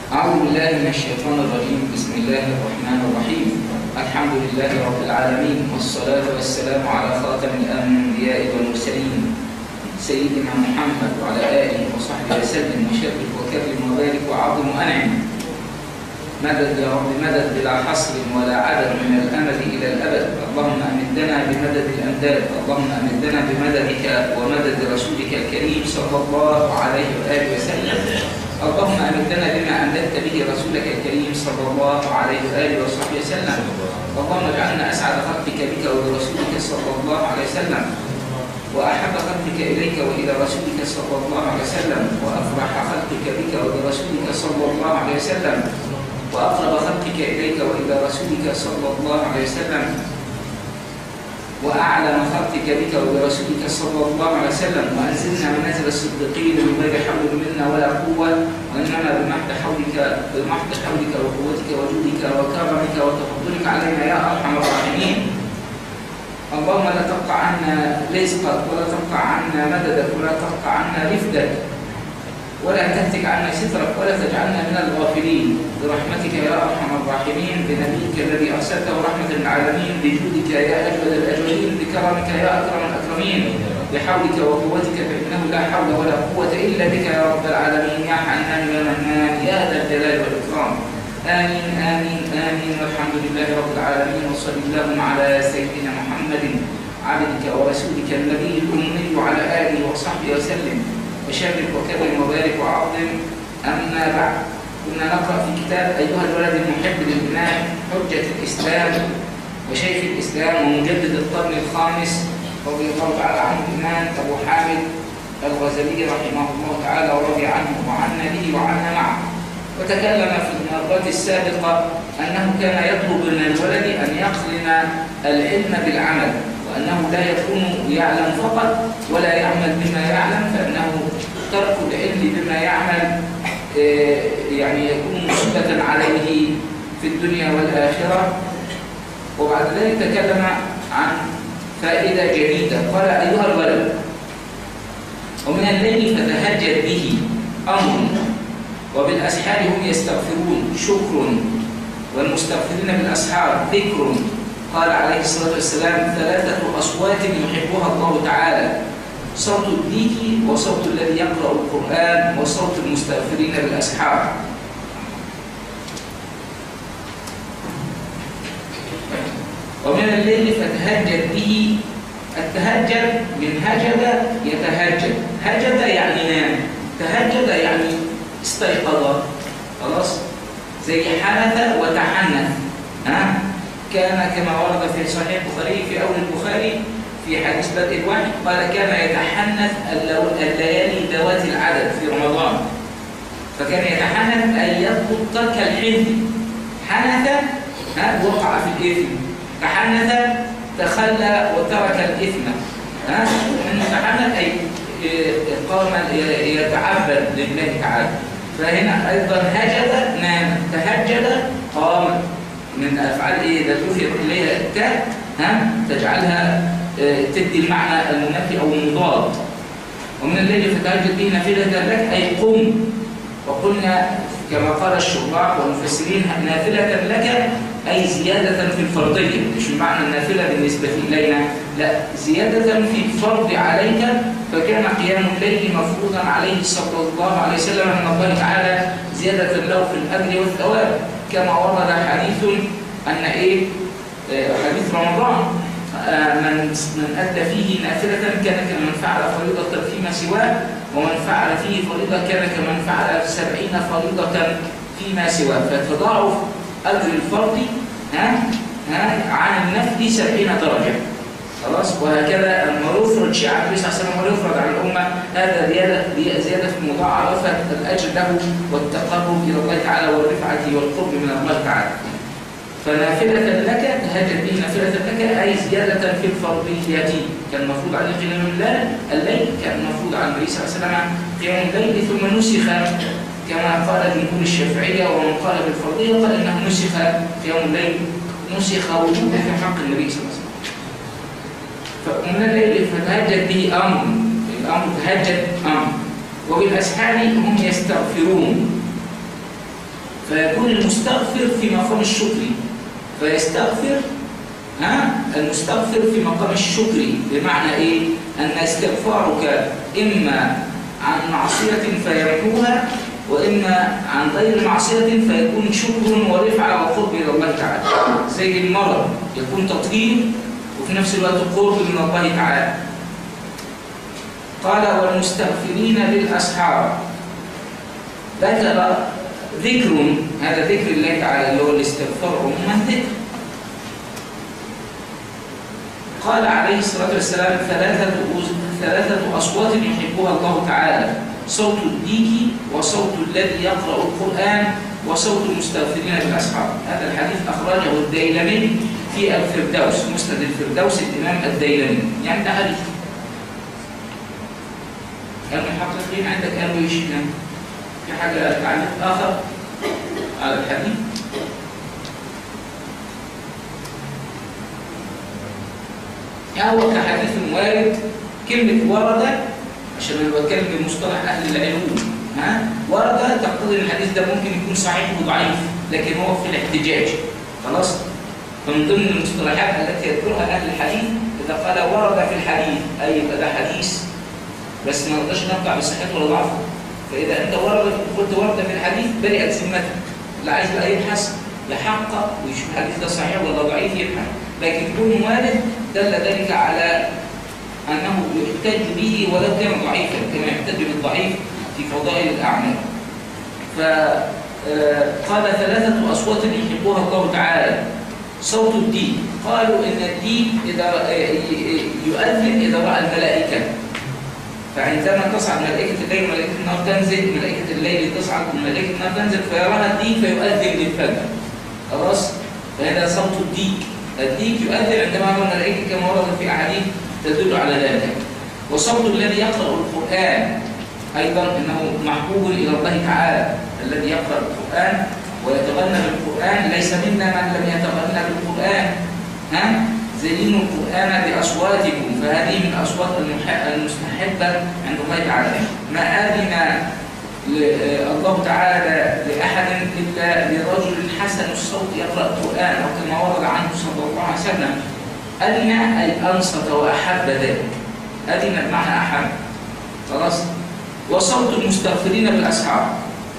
أعوذ بالله من الشيطان الرجيم بسم الله الرحمن الرحيم الحمد لله رب العالمين والصلاة والسلام على خاتم الأنبياء والمرسلين سيدنا محمد وعلى آله وصحبه وسلم وشرف وكرم وبارك وعظم وأنعم مدد يا رب مدد بلا حصر ولا عدد من الأمد إلى الأبد اللهم أمدنا بمدد الأمداد اللهم أمدنا بمددك ومدد رسولك الكريم صلى الله عليه وآله وسلم اللهم أمدنا بما أمددت به رسولك الكريم صلى الله عليه وآله وصحبه وسلم اللهم اجعلنا أسعد خلقك بك وبرسولك صلى الله عليه وسلم وأحب خلقك إليك وإلى رسولك صلى الله عليه وسلم وأفرح خلقك بك وبرسولك صلى الله عليه وسلم وأقرب خلقك إليك وإلى رسولك صلى الله عليه وسلم وأعلم خلقك بك وبرسولك صلى الله عليه وسلم وأنزلنا منازل الصديقين من غير حول منا ولا قوة وإنما بمحض حولك بمحض حولك وقوتك وجودك وكرمك وتفضلك علينا يا أرحم الراحمين اللهم لا تقطع عنا رزقك ولا تقطع عنا مددك ولا تقطع عنا رفدك ولا تهتك عنا سترك ولا تجعلنا من الغافلين برحمتك يا ارحم الراحمين بنبيك الذي ارسلته رحمه للعالمين بجودك يا اجود الاجودين بكرمك يا اكرم الاكرمين بحولك وقوتك فانه لا حول ولا قوه الا بك يا رب العالمين يا حنان يا منان يا ذا الجلال والاكرام امين امين امين والحمد لله رب العالمين وصلى اللهم على سيدنا محمد عبدك ورسولك النبي الامي وعلى اله وصحبه وسلم وشرف وكرم وبارك وعظم أما بعد كنا نقرأ في كتاب أيها الولد المحب للإمام حجة الإسلام وشيخ الإسلام ومجدد القرن الخامس رضي الله تعالى عنه الإمام أبو حامد الغزالي رحمه الله تعالى ورضي عنه وعنا به وعنا معه وتكلم في المرات السابقة أنه كان يطلب من الولد أن يقرن العلم بالعمل وأنه لا يكون يعلم فقط ولا يعمل بما يعلم فإنه ترك العلم بما يعمل يعني يكون مصيبة عليه في الدنيا والآخرة وبعد ذلك تكلم عن فائدة جديدة قال أيها الولد ومن الليل فتهجد به أمر وبالأسحار هم يستغفرون شكر والمستغفرين بالأسحار ذكر قال عليه الصلاة والسلام ثلاثة أصوات يحبها الله تعالى صوت الديك وصوت الذي يقرأ القرآن وصوت المستغفرين بالأسحار ومن الليل فتهجد به التهجد من هجد يتهجد هجد يعني نام تهجد يعني استيقظ خلاص زي حنث وتحنث ها كان كما ورد في صحيح البخاري في اول البخاري في حديث بدء الوحي قال كان يتحنث الليالي ذوات العدد في رمضان فكان يتحنث أن يضبط ترك الحنث حنث ها وقع في الإثم تحنث تخلى وترك الإثم ها من تحنث أي قام يتعبد لله تعالى فهنا أيضا هجد نام تهجد قام من أفعال إيه إذا تفيد إليها التاء ها تجعلها تدي المعنى المنفي أو المضاد ومن الليل فتهجد به نافلة لك أي قم وقلنا كما قال الشراح والمفسرين نافلة لك أي زيادة في الفرضية مش معنى النافلة بالنسبة إلينا لا زيادة في الفرض عليك فكان قيام الليل مفروضا عليه صلى الله عليه وسلم من الله تعالى زيادة له في الأجر والثواب كما ورد حديث أن إيه حديث رمضان من من أدى فيه نافلة كان كمن فعل فريضة فيما سواه ومن فعل فيه فريضة كان كمن فعل سبعين فريضة فيما سواه فتضاعف أجر الفرض ها ها عن النفل سبعين درجة خلاص وهكذا لما يفرض شيء على النبي صلى الله عليه وسلم ويفرض على الأمة هذا زيادة زيادة في مضاعفة الأجر له والتقرب إلى الله تعالى والرفعة والقرب من الله تعالى فنافلة لك تهجد به نافلة لك أي زيادة في الفرضية كان المفروض عليه قيام الليل الليل كان المفروض على النبي صلى الله عليه وسلم قيام الليل ثم نسخ كما قال جمهور الشافعية ومن قال بالفرضية قال إنه نسخ قيام الليل نسخ وجوده في حق النبي صلى الله عليه وسلم فمن الليل فتهجد به أمر الأمر تهجد أمر وبالأسحار هم يستغفرون فيكون المستغفر في مقام الشكر فيستغفر ها المستغفر في مقام الشكر بمعنى ايه ان استغفارك اما عن معصيه فيمحوها واما عن غير معصيه فيكون شكر ورفعه وقرب الى الله تعالى زي المرض يكون تطهير وفي نفس الوقت قرب من الله تعالى قال والمستغفرين بالاسحار ذكر ذكر هذا ذكر الله تعالى اللي هو الاستغفار عموما ذكر قال عليه الصلاة والسلام ثلاثة ثلاثة أصوات يحبها الله تعالى صوت الديك وصوت الذي يقرأ القرآن وصوت المستغفرين بالأسحار هذا الحديث أخرجه الديلمي في الفردوس مسند الفردوس الإمام الديلمي يعني ده حديث المحققين عندك قالوا ايش في حاجة تعليق آخر على الحديث هو كحديث وارد كلمة ورد عشان انا بتكلم بمصطلح اهل العلوم ها ورد تقتضي ان الحديث ده ممكن يكون صحيح وضعيف لكن هو في الاحتجاج خلاص فمن ضمن المصطلحات التي يذكرها اهل الحديث اذا قال ورد في الحديث اي يبقى ده حديث بس ما نقدرش نقطع بصحته ولا ضعفه فاذا انت ورد قلت ورد في الحديث برئت ذمتك اللي عايز بقى يبحث يحقق ويشوف الحديث ده صحيح ولا ضعيف يبحث لكن كون وارد دل ذلك على أنه يحتج به ولو كان ضعيفا كما يحتج بالضعيف في فضائل الأعمال فقال ثلاثة أصوات يحبها الله تعالى صوت الدين قالوا إن الدين إذا يؤذن إذا رأى الملائكة فعندما تصعد ملائكة الليل وملائكة النار تنزل ملائكة الليل تصعد وملائكة النار تنزل فيراها الديك فيؤذن للفجر خلاص فهذا صوت الديك الديك يؤذن عندما يرى الملائكة كما ورد في أحاديث تدل على ذلك وصوت الذي يقرأ القرآن أيضا إنه محبوب إلى الله تعالى الذي يقرأ القرآن ويتغنى بالقرآن ليس منا من لم يتغنى بالقرآن ها زينوا القرآن بأصواتكم فهذه من الأصوات المستحبة عند الله تعالى ما آذن الله تعالى لأحد إلا لرجل حسن الصوت يقرأ القرآن أو كما ورد عنه صلى الله عليه وسلم أذن أي أنصت وأحب ذلك أذن بمعنى أحب خلاص وصوت المستغفرين بالأسحار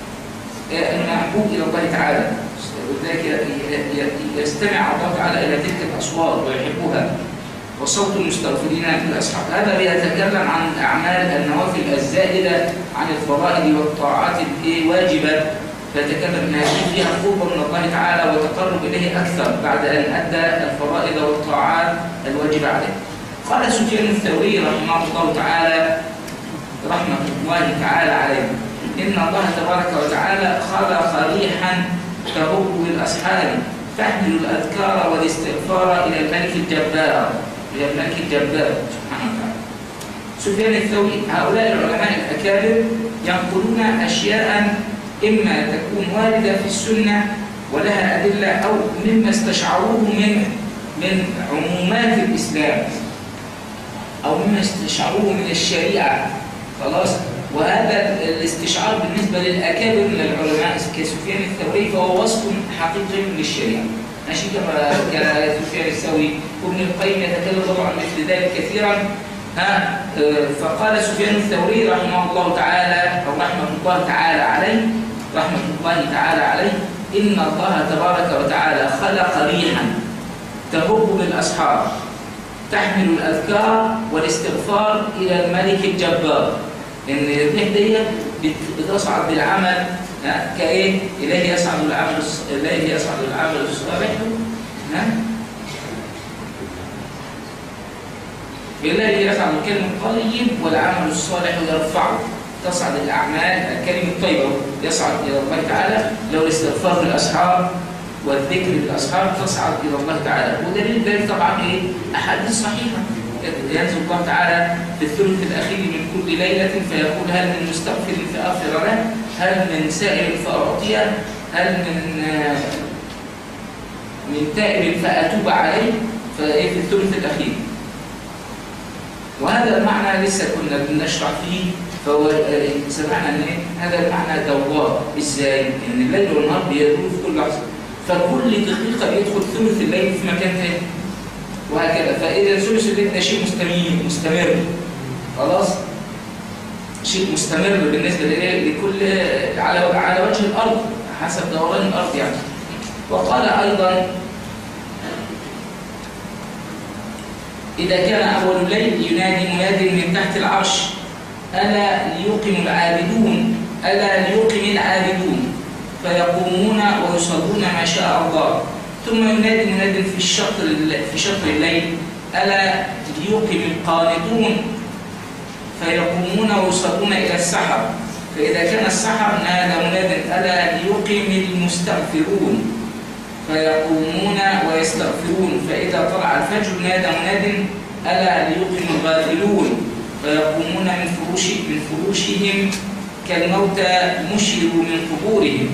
المحبوب إلى الله تعالى ولذلك يستمع الله تعالى إلى تلك الأصوات ويحبها وصوت المستغفرين بالأسحار هذا بيتكلم عن أعمال النوافل الزائدة عن الفرائض والطاعات الواجبة فيتكلم ان هذه فيها قرب من الله تعالى وتقرب اليه اكثر بعد ان ادى الفرائض والطاعات الواجبه عليه. قال سفيان الثوري رحمه الله تعالى رحمه الله تعالى عليه ان الله تبارك وتعالى خلق ريحا تهب بالاسحار تحمل الاذكار والاستغفار الى الملك الجبار الى الملك الجبار سبحانه وتعالى. سفيان الثوري هؤلاء العلماء الاكابر ينقلون اشياء إما تكون واردة في السنة ولها أدلة أو مما استشعروه من من عمومات الإسلام أو مما استشعروه من الشريعة خلاص وهذا الاستشعار بالنسبة للأكابر من العلماء كسفيان الثوري فهو وصف حقيقي للشريعة ماشي كما كان سفيان الثوري وابن القيم يتكلم طبعا مثل ذلك كثيرا ها فقال سفيان الثوري رحمه الله تعالى أو رحمه الله تعالى عليه رحمة الله تعالى عليه إن الله تبارك وتعالى خلق ريحا تهب بالأسحار تحمل الأذكار والاستغفار إلى الملك الجبار إن الريح دي بتصعد بالعمل كإيه؟ إليه يصعد العمل إليه يصعد العمل الصالح إليه يصعد الكلم الطيب والعمل الصالح يرفعه تصعد الأعمال الكلمة الطيبة يصعد إلى الله تعالى لو الاستغفار بالأسحار والذكر بالأسحار تصعد إلى الله تعالى ودليل ذلك طبعا إيه؟ أحاديث صحيحة ينزل الله تعالى في الثلث الأخير من كل ليلة فيقول هل من مستغفر فأغفر له هل من سائل فأعطيه هل من من تائب فأتوب عليه فإيه في الثلث الأخير وهذا المعنى لسه كنا بنشرح فيه فهو سمعنا ان هذا المعنى دوار ازاي؟ ان الليل والنهار بيدور في كل لحظة فكل دقيقة بيدخل ثلث الليل في مكان تاني وهكذا فإذا ثلث الليل ده شيء مستمر مستمر خلاص شيء مستمر بالنسبة لإيه لكل على على وجه الأرض حسب دوران الأرض يعني وقال أيضا إذا كان أول الليل ينادي مناد من تحت العرش ألا ليقم العابدون ألا ليقم العابدون فيقومون ويصلون ما شاء الله ثم ينادي مناد في الشطر في شطر الليل ألا ليقم القانتون فيقومون ويصلون إلى السحر فإذا كان السحر نادى مناد ألا ليقم المستغفرون فيقومون ويستغفرون فإذا طلع الفجر نادى مناد ألا ليقم الغافلون فيقومون من فروش من فروشهم كالموتى مشروا من قبورهم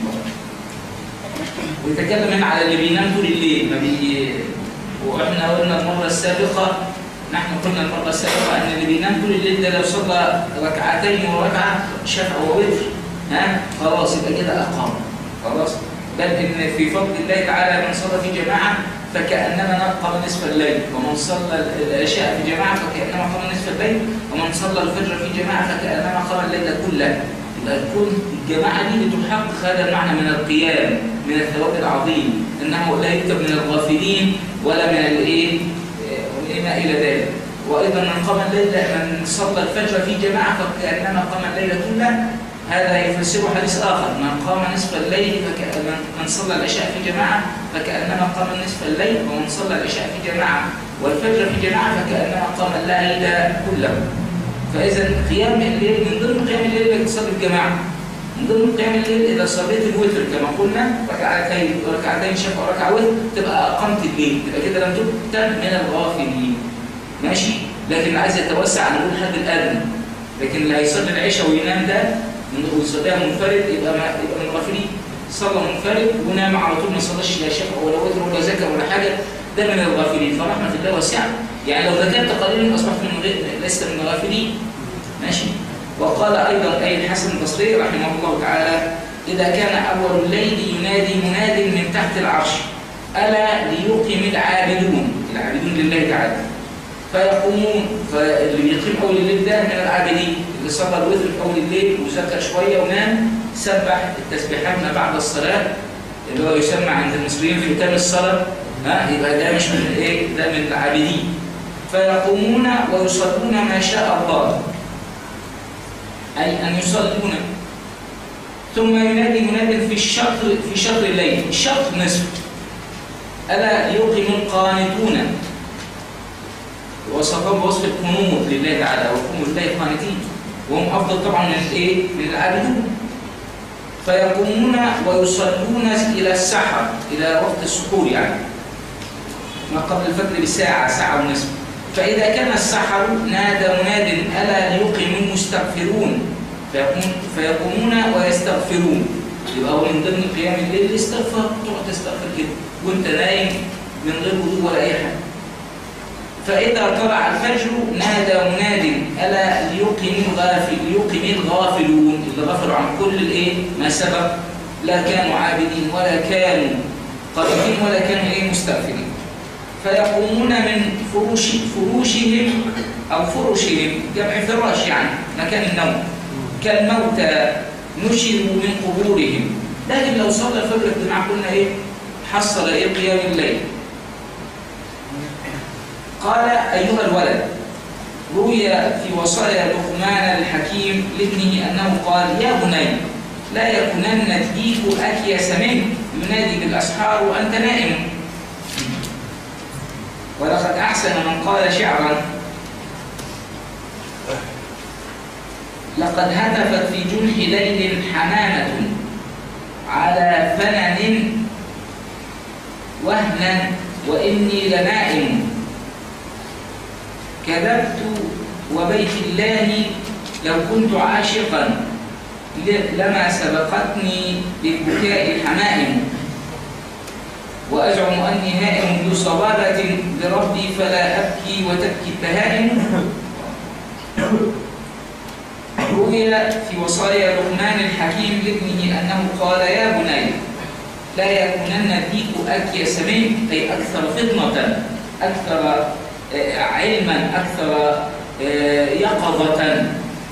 ويتكلم هنا على اللي بينام طول الليل ما بي واحنا قلنا المره السابقه نحن قلنا المره السابقه ان اللي بينام طول الليل ده لو صلى ركعتين وركعه شفع ووتر ها خلاص يبقى كده اقام خلاص بل ان في فضل الله تعالى من صلى في جماعه فكانما قام نصف الليل ومن صلى العشاء في جماعه فكانما قام نصف الليل ومن صلى الفجر في جماعه فكانما قام الليل كله يبقى تكون الجماعه دي بتحقق هذا المعنى من القيام من الثواب العظيم انه لا يكتب من الغافلين ولا من الايه وما الى ذلك وايضا من قام الليل من صلى الفجر في جماعه فكانما قام الليل كله هذا يفسره حديث آخر من قام نصف الليل فكأن من صلى العشاء في جماعة فكأنما قام نصف الليل ومن صلى العشاء في جماعة والفجر في جماعة فكأنما قام الليل كله فإذا قيام الليل من ضمن قيام الليل انك تصلي الجماعة من ضمن قيام الليل إذا صليت الوتر كما قلنا ركعتين ركعتين شفع وركعة وتر تبقى أقمت الليل تبقى كده لم تكتب من الغافلين ماشي لكن عايز يتوسع نقول حد الأدنى لكن اللي هيصلي العشاء وينام ده ويصليها منفرد يبقى ما يبقى من الغافلين صلى منفرد ونام على طول ما صلاش لا شفع ولا وتر ولا زكاه ولا حاجه ده من الغافلين فرحمه الله واسعه يعني لو ذكرت قليلا اصبحت من غير لست من الغافلين ماشي وقال ايضا اي الحسن البصري رحمه الله تعالى اذا كان اول الليل ينادي مناد من تحت العرش الا ليقم العابدون العابدون لله تعالى فيقومون فاللي بيقيم اول الليل ده من العابدين اللي صلى الوتر في اول الليل وذكر شويه ونام سبح التسبيحات ما بعد الصلاه اللي هو يسمى عند المصريين في ختام الصلاه ها يبقى ده مش من ايه ده من العابدين فيقومون ويصلون ما شاء الله اي ان يصلون ثم ينادي مناد في الشطر في شطر الليل الشطر نصف الا يقيم القانتون وصفهم بوصف القنوط لله تعالى وقوموا لله قانتين وهم افضل طبعا من الايه من العابدون فيقومون ويصلون الى السحر الى وقت السحور يعني ما قبل الفجر بساعه ساعه ونصف فاذا كان السحر نادى مناد الا ليقيم المستغفرون فيقومون, فيقومون ويستغفرون يبقى هو من ضمن قيام الليل الاستغفار تقعد تستغفر كده وانت نايم من غير وضوء ولا اي حاجه فإذا طلع الفجر نادى مناد ألا ليقم الغافل ليقم الغافلون اللي غفلوا عن كل الايه ما سبق لا كانوا عابدين ولا كانوا قريبين ولا كانوا ايه مستغفرين فيقومون من فروش فروشهم أو فرشهم جمع فراش يعني مكان النوم كالموتى نشروا من قبورهم لكن لو صلى الفجر الجماعة قلنا ايه حصل ايه قيام الليل قال أيها الولد روي في وصايا لقمان الحكيم لابنه أنه قال يا بني لا يكونن الديك أكيس منك ينادي بالأسحار وأنت نائم ولقد أحسن من قال شعرا لقد هتفت في جنح ليل حمامة على فنن وهنا وإني لنائم كذبت وبيت الله لو كنت عاشقا لما سبقتني بالبكاء الحمائم وأزعم أني هائم بصبابة لربي فلا أبكي وتبكي البهائم روي في وصايا لقمان الحكيم لابنه أنه قال يا بني لا يكونن ديك أكيس منك أي أكثر فطنة أكثر آه، علما أكثر آه، يقظة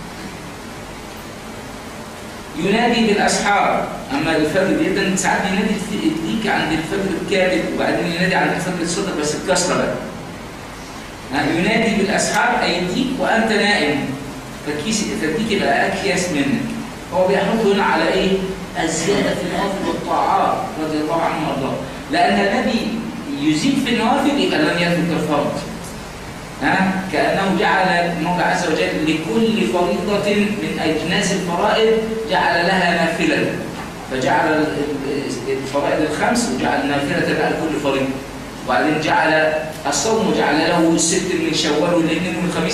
ينادي بالأسحار أما الفجر جدا ساعات ينادي الديك عند الفجر الكاذب وبعدين ينادي عند الفجر الصدق بس الكسرة بقى ينادي بالأسحار أي الديك وأنت نائم فكيس فالديك يبقى أكيس منك هو بيحط هنا على إيه؟ الزيادة في النوافل والطاعات رضي الله عنه وارضاه لأن الذي يزيد في النوافل يبقى لم يترك الفرض ها كأنه جعل المولى عز وجل لكل فريضة من أجناس الفرائض جعل لها نافلة فجعل الفرائض الخمس وجعل نافلة بقى لكل فريضة وبعدين جعل الصوم وجعل له الست من شوال والاثنين والخميس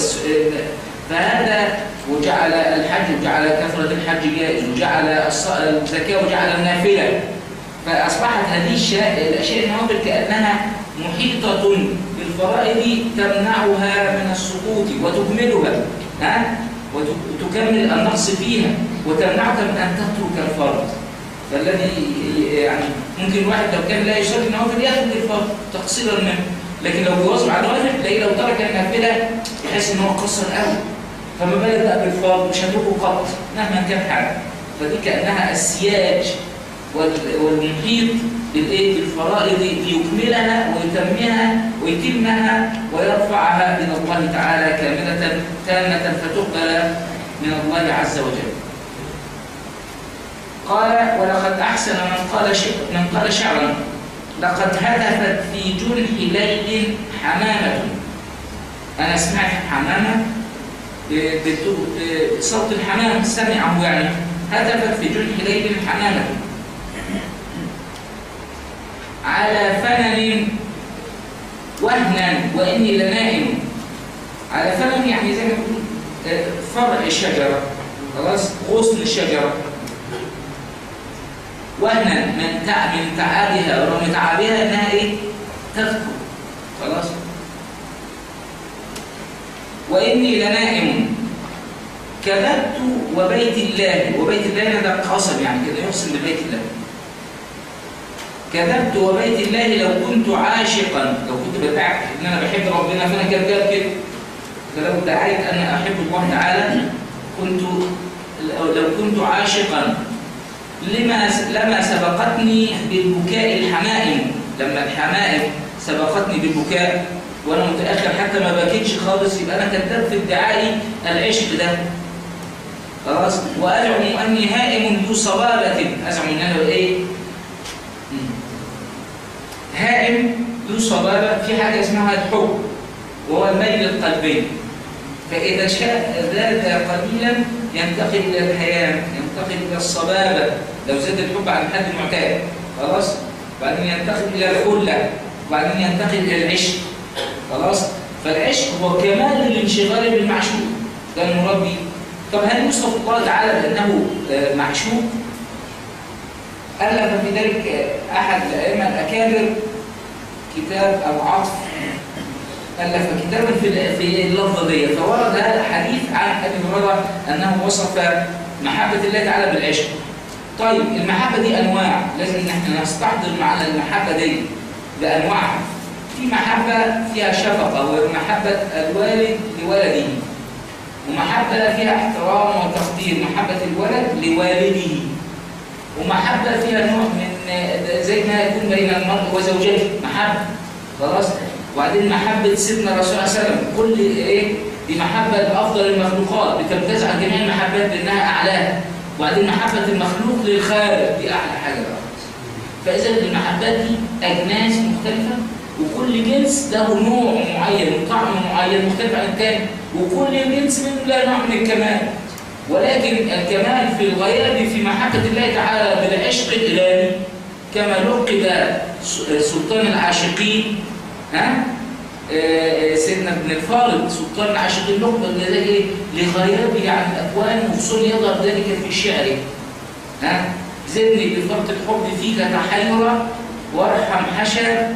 فهذا وجعل الحج وجعل كثرة الحج جائز وجعل الزكاة وجعل النافلة فأصبحت هذه الأشياء النوافل كأنها محيطة بالفرائض تمنعها من السقوط وتكملها ها وتكمل النقص فيها وتمنعك من أن تترك الفرض فالذي يعني ممكن واحد لو كان لا يصلي النوافل يترك الفرض تقصيرا منه لكن لو بيواظب على النوافل تلاقيه لو ترك النافله يحس ان هو قصر قوي فما بالك بقى بالفرض مش هتركه قط مهما كان حاجه فدي كانها السياج والمحيط بالايه بالفرائض ليكملها ويتمها ويتمها ويرفعها الى الله تعالى كامله تامه فتقبل من الله عز وجل. قال ولقد احسن من قال من قال شعرا لقد هتفت في جنح ليل حمامه انا سمعت حمامه بصوت الحمام سمعه يعني هتفت في جنح ليل حمامه على فنن وهنا وإني لنائم على فنن يعني زي ما بنقول آه، فرع شجرة خلاص غصن الشجرة وهنا من تع من تعابها ورغم تعابها انها ايه؟ تذكر خلاص واني لنائم كذبت وبيت الله وبيت الله ده قسم يعني كده يقسم ببيت الله كذبت وبيت الله لو كنت عاشقا لو كنت بدعك ان انا بحب ربنا فانا كذاب كده فلو ادعيت ان احب الله تعالى كنت لو كنت عاشقا لما لما سبقتني بالبكاء الحمائم لما الحمائم سبقتني بالبكاء وانا متاخر حتى ما بكيتش خالص يبقى انا كذاب في ادعائي العشق ده خلاص وازعم اني هائم ذو صبابه ازعم ان انا ايه هائم ذو صبابة في حاجة اسمها الحب وهو الميل القلبي فإذا شاء زاد قليلا ينتقل إلى الهيام ينتقل إلى الصبابة لو زاد الحب عن حد معتاد خلاص بعدين ينتقل إلى الخلة وبعدين ينتقل إلى العشق خلاص فالعشق هو كمال الانشغال بالمعشوق ده المربي طب هل يوصف الله تعالى بأنه آه، معشوق ألف في ذلك أحد الأئمة الأكابر كتاب أو عطف ألف كتابا في في اللفظة دي فورد هذا الحديث عن أبي هريرة أنه وصف محبة الله تعالى بالعشق. طيب المحبة دي أنواع لازم إن احنا نستحضر معنا المحبة دي بأنواعها. في محبة فيها شفقة وهي محبة الوالد لولده. ومحبة فيها احترام وتقدير محبة الولد لوالده. ومحبة فيها نوع من زي ما يكون بين المرء وزوجته محبة خلاص وبعدين محبة سيدنا الرسول صلى الله عليه وسلم كل ايه دي محبة لأفضل المخلوقات بتمتاز عن جميع المحبات بأنها أعلاها وبعدين محبة المخلوق للخالق دي أعلى حاجة بقى فإذا المحبات دي أجناس مختلفة وكل جنس له نوع معين وطعم معين مختلف عن الثاني وكل جنس منه له نوع من الكمال ولكن الكمال في الغياب في محبة الله تعالى بالعشق الإلهي كما لقب سلطان العاشقين ها آه، سيدنا ابن الفارض سلطان العاشقين لقب ايه لغيابه عن الأكوان وفصول يظهر ذلك في شعره ها زدني بفرط الحب فيك تحيرا وارحم حشا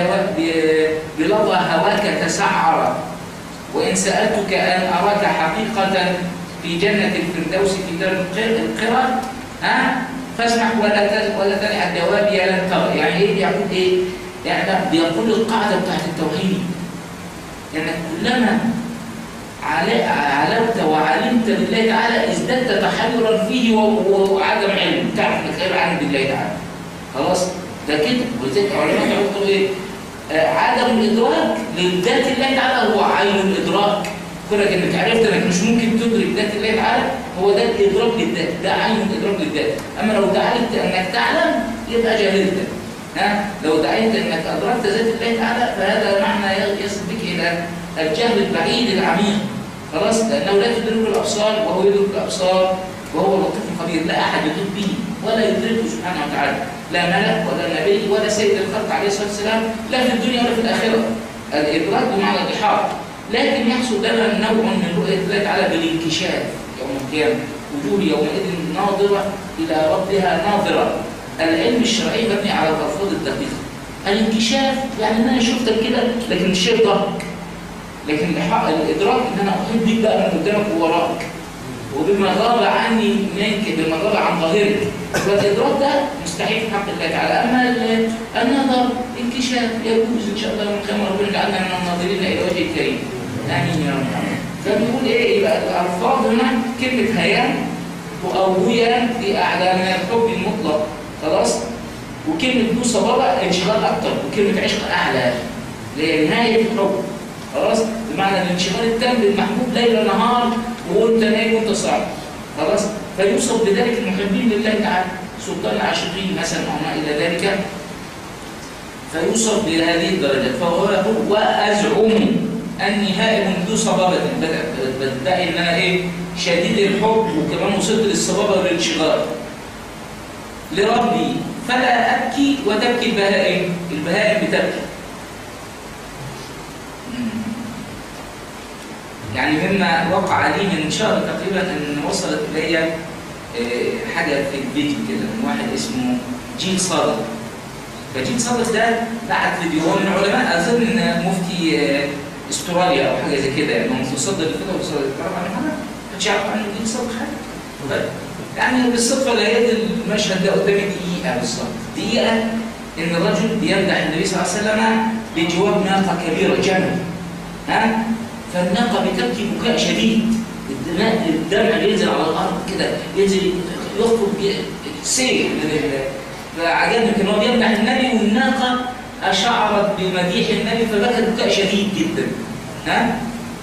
بلظى هواك تسعر وإن سألتك أن أراك حقيقة في جنة الفردوس في دار القرى ها فاسمح ولا ولا تلح الجواب يعني ايه يعقوب ايه؟ يعني لا بيقول القاعده بتاعت التوحيد يعني كلما عل- علمت وعلمت بالله تعالى ازددت تحيرا فيه و- و- وعدم علم تعرف انك غير عالم بالله تعالى خلاص ده كده ولذلك العلماء يقولوا ايه آه، عدم الادراك لذات الله تعالى هو عين الادراك كونك انك عرفت انك مش ممكن تدرك ذات الله تعالى هو ده الادراك للذات ده عين الادراك للذات اما لو دعيت انك تعلم يبقى جهلت ها لو دعيت انك ادركت ذات الله تعالى فهذا معنى يصل بك الى الجهل البعيد العميق خلاص لانه لا تدرك الابصار وهو يدرك الابصار وهو لطيف خبير لا احد يطيق به ولا يدركه سبحانه وتعالى لا ملك ولا نبي ولا سيد الخلق عليه الصلاه والسلام لا في الدنيا ولا في الاخره الادراك بمعنى الاحاطه لكن يحصل لنا نوع من رؤيه الله تعالى بالانكشاف يوم القيامه وجوه يومئذ ناظره الى ربها ناظره العلم الشرعي مبني على الالفاظ الدقيقه الانكشاف يعني ان انا شفتك كده لكن مش شايف ظهرك لكن الإحاطة- الادراك ان انا احيط بيك بقى من قدامك ووراك وبما غاب عني منك بما غاب عن ظاهرك فالادراك ده مستحيل في حق الله تعالى اما ال- النظر انكشاف يجوز ان شاء الله من خير ربنا يجعلنا من الناظرين الى وجه الكريم امين يا رب العالمين فبيقول ايه يبقى الالفاظ هنا كلمه هيام او هيام دي اعلى من الحب المطلق خلاص وكلمه ذو صبابه انشغال اكتر وكلمه عشق اعلى اللي هي نهايه الحب خلاص بمعنى الانشغال التام بالمحبوب ليل نهار وانت نايم وانت صاحي خلاص فيوصف بذلك المحبين لله تعالى سلطان العاشقين مثلا او ما الى ذلك فيوصف بهذه الدرجات فهو يقول وازعم اني هائم ذو صبابه بدأ- بدعي ان انا ايه شديد الحب وكمان وصلت للصبابه والانشغال لربي فلا ابكي وتبكي البهائم البهائم بتبكي يعني مما وقع لي من شهر تقريبا ان وصلت الي آه، حاجه في الفيديو كده من واحد اسمه جيل صادق فجيل صادق ده بعت فيديو هو من علماء اظن مفتي آه، استراليا او حاجه زي كده يعني هو متصدر لكده وتصدر تعرف عن حاجه؟ محدش يعرف عنه جيل صادق حاجه طيب. يعني بالصدفه لقيت المشهد ده قدامي دقيقه بالظبط دقيقه ان الرجل بيمدح النبي صلى الله عليه وسلم بجواب ناقه كبيره جمل ها فالناقه بتبكي بكاء شديد الدماء الدمع بينزل على الارض كده ينزل يخطب سيل من ال- فعجبني كان هو بيمدح النبي والناقه اشعرت بمديح النبي فبكت بكاء شديد جدا ها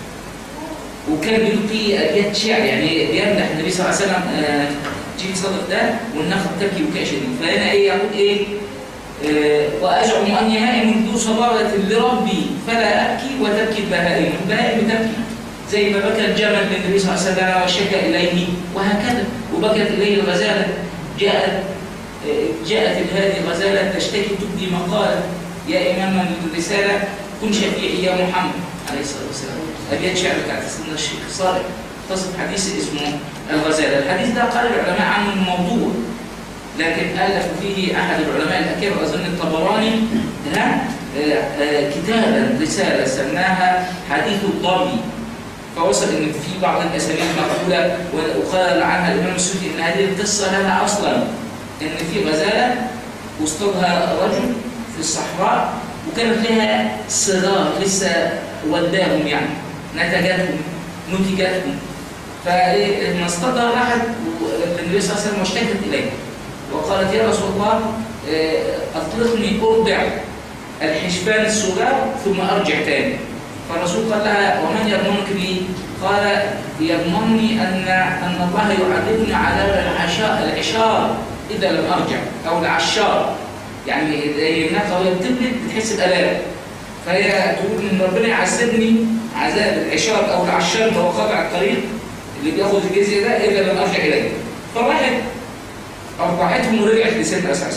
وكان بيلقي ابيات شعر يعني بيمدح النبي صلى الله عليه وسلم آه، جيل صدق ده والناقه بتبكي بكاء شديد فهنا ايه يقول ايه آه، وأزعم أني هائم ذو صبابة لربي فلا أبكي وتبكي البهائم البهائم بتبكي زي ما بكى الجمل للنبي صلى الله عليه وسلم وشكى إليه وهكذا وبكت إليه الغزالة جاءت آه، جاءت هذه الغزالة تشتكي تبدي مقالة يا إمام الرسالة كن شفيعي يا محمد عليه الصلاة والسلام أبيات شعر بتاعت سيدنا الشيخ صالح تصف حديث اسمه الغزالة الحديث ده قال العلماء عنه موضوع لكن ألف فيه أحد العلماء الأكابر أظن الطبراني ها آه، آه، كتابا رسالة سماها حديث الضبي فوصل ان في بعض الاساليب مقبوله وقال عنها الامام السيوطي ان هذه القصه لها اصلا ان في غزاله واصطادها رجل في الصحراء وكانت لها صغار لسه وداهم يعني نتجتهم نتجتهم فلما اصطادها راحت للنبي صلى الله عليه وسلم واشتكت اليه وقالت يا رسول الله آه، اطلقني ارضع الحشفان الصغار ثم ارجع تاني فالرسول قال لها ومن يضمنك بي؟ قال يضمنني ان ان الله يعذبني عذاب العشاء العشار اذا لم ارجع او العشار يعني زي الناقه وهي بتولد بتحس بالام فهي تقول ان ربنا يعذبني عذاب العشار او العشار اللي هو قاطع الطريق اللي بياخذ الجزيه ده اذا لم ارجع اليه فراحت ارضعتهم ورجعت لسيدنا اساسا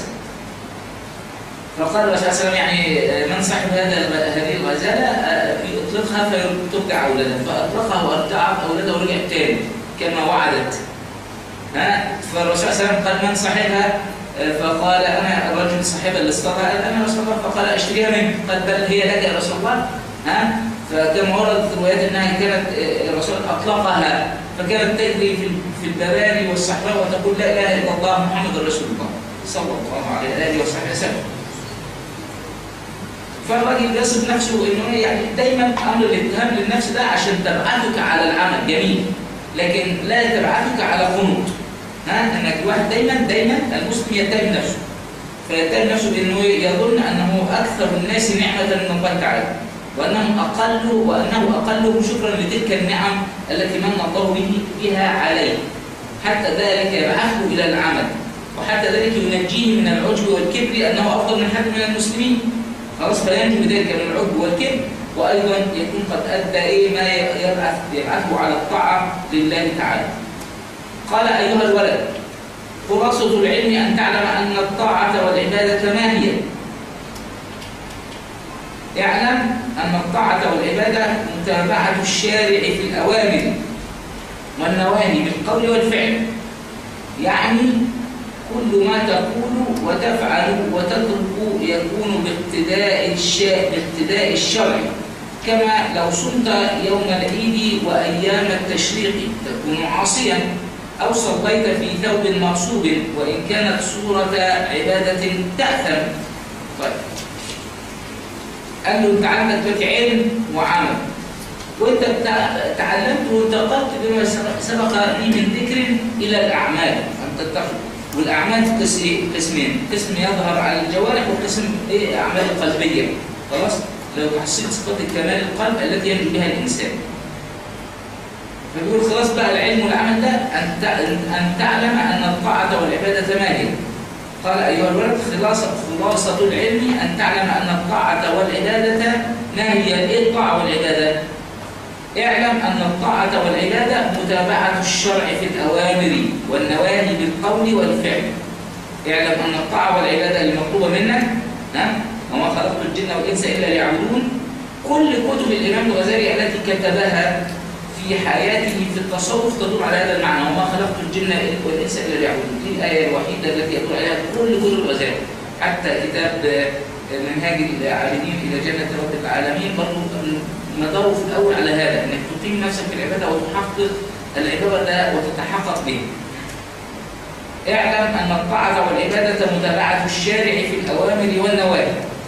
فقال الرسول صلى الله عليه وسلم يعني آه، من صاحب هذا هذه الغزاله آه، يطلقها فترضع اولادها فاطلقها وارتعت اولادها ورجعت تاني كما وعدت ها فالرسول صلى الله عليه وسلم قال من صاحبها آه، فقال انا الرجل صاحبها اللي اصطادها قال انا رسول الله فقال اشتريها منك قال بل هي لك يا رسول الله ها فكما وردت الروايات انها كانت آه، الرسول اطلقها فكانت تجري في في البراري والصحراء وتقول لا اله الا الله محمد رسول الله صلى الله عليه واله وصحبه وسلم فالراجل يصف نفسه انه يعني دايما امر الاتهام للنفس ده عشان تبعثك على العمل جميل لكن لا تبعثك على قنوط ها انك الواحد دايما دايما المسلم يتهم نفسه فيتهم نفسه بانه يظن انه اكثر الناس نعمه من الله تعالى وانهم اقل وانه اقلهم شكرا لتلك النعم التي من الله به بها عليه حتى ذلك يبعثه الى العمل وحتى ذلك ينجيه من العجب والكبر انه افضل من حد من المسلمين خلاص فينجو بذلك من العجب والكبر وايضا يكون قد ادى ايه ما يبعث يبعثه على الطاعه لله تعالى قال ايها الولد خلاصه العلم ان تعلم ان الطاعه والعباده ما هي اعلم ان الطاعه والعباده متابعه الشارع في الاوامر والنواهي بالقول والفعل يعني كل ما تقول وتفعل وتترك يكون باقتداء الشاء باقتداء الشرع كما لو صمت يوم العيد وايام التشريق تكون عاصيا او صليت في ثوب مغصوب وان كانت صوره عباده تاثم طيب قال له انت عندك دلوقتي علم وعمل وانت تعلمت وانتقلت بما سبق لي من ذكر الى الاعمال ان تتقي والاعمال قسمين قسم يظهر على الجوارح وقسم ايه اعمال قلبيه خلاص لو تحصيل صفات الكمال القلب التي ينجو بها الانسان فبيقول خلاص بقى العلم والعمل ده ان ان تعلم ان الطاعه والعباده ما هي قال ايها الولد خلاصه خلاصه العلم ان تعلم ان الطاعه والعباده ما هي ايه الطاعه والعباده اعلم أن الطاعة والعبادة متابعة الشرع في الأوامر والنواهي بالقول والفعل اعلم أن الطاعة والعبادة المطلوبة منك نعم وما خلقت الجن والإنس إلا ليعبدون كل كتب الإمام الغزالي التي كتبها في حياته في التصوف تدور على هذا المعنى وما خلقت الجن والإنس إلا ليعبدون دي الآية الوحيدة التي يدور عليها كل كتب الغزالي حتى كتاب منهاج العابدين إلى جنة رب العالمين برضه مداره في الأول على هذا أنك تقيم نفسك في العبادة وتحقق العبادة وتتحقق به اعلم أن الطاعة والعبادة متابعة الشارع في الأوامر والنواهي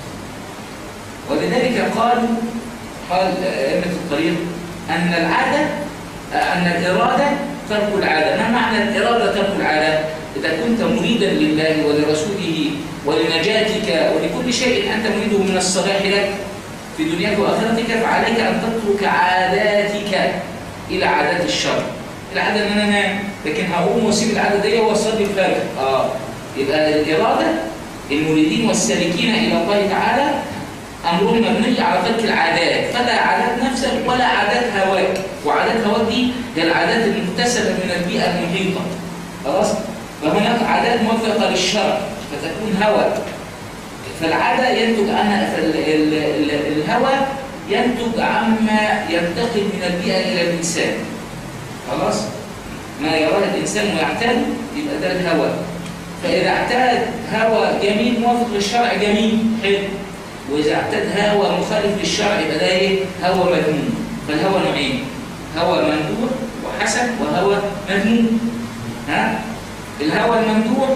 ولذلك قالوا قال أئمة الطريق أن العادة أن الإرادة ترك العادة ما معنى الإرادة ترك العادة؟ إذا كنت مريدا لله ولرسوله ولنجاتك ولكل شيء أنت مريده من الصلاح لك في دنياك واخرتك فعليك ان تترك عاداتك الى عادات الشر العاده ان انا انام لكن هقوم واسيب العاده دي واصلي الفجر اه يبقى الاراده المريدين والسالكين الى الله تعالى امرهم مبني على ترك العادات فلا عادات نفسك ولا عادات هواك وعادات هواك دي هي العادات المكتسبه من البيئه المحيطه خلاص فهناك عادات موافقه للشرع فتكون هوى فالعادة ينتج عنها الهوى ينتج عما ينتقل من البيئة إلى الإنسان خلاص ما يراه الإنسان ويعتاد يبقى ده الهوى فإذا اعتاد هوى جميل موافق للشرع جميل حلو وإذا اعتاد هوى مخالف للشرع يبقى ده إيه؟ هوى مذموم فالهوى نوعين هوى ممدوح وحسن وهوى مذموم ها الهوى الممدوح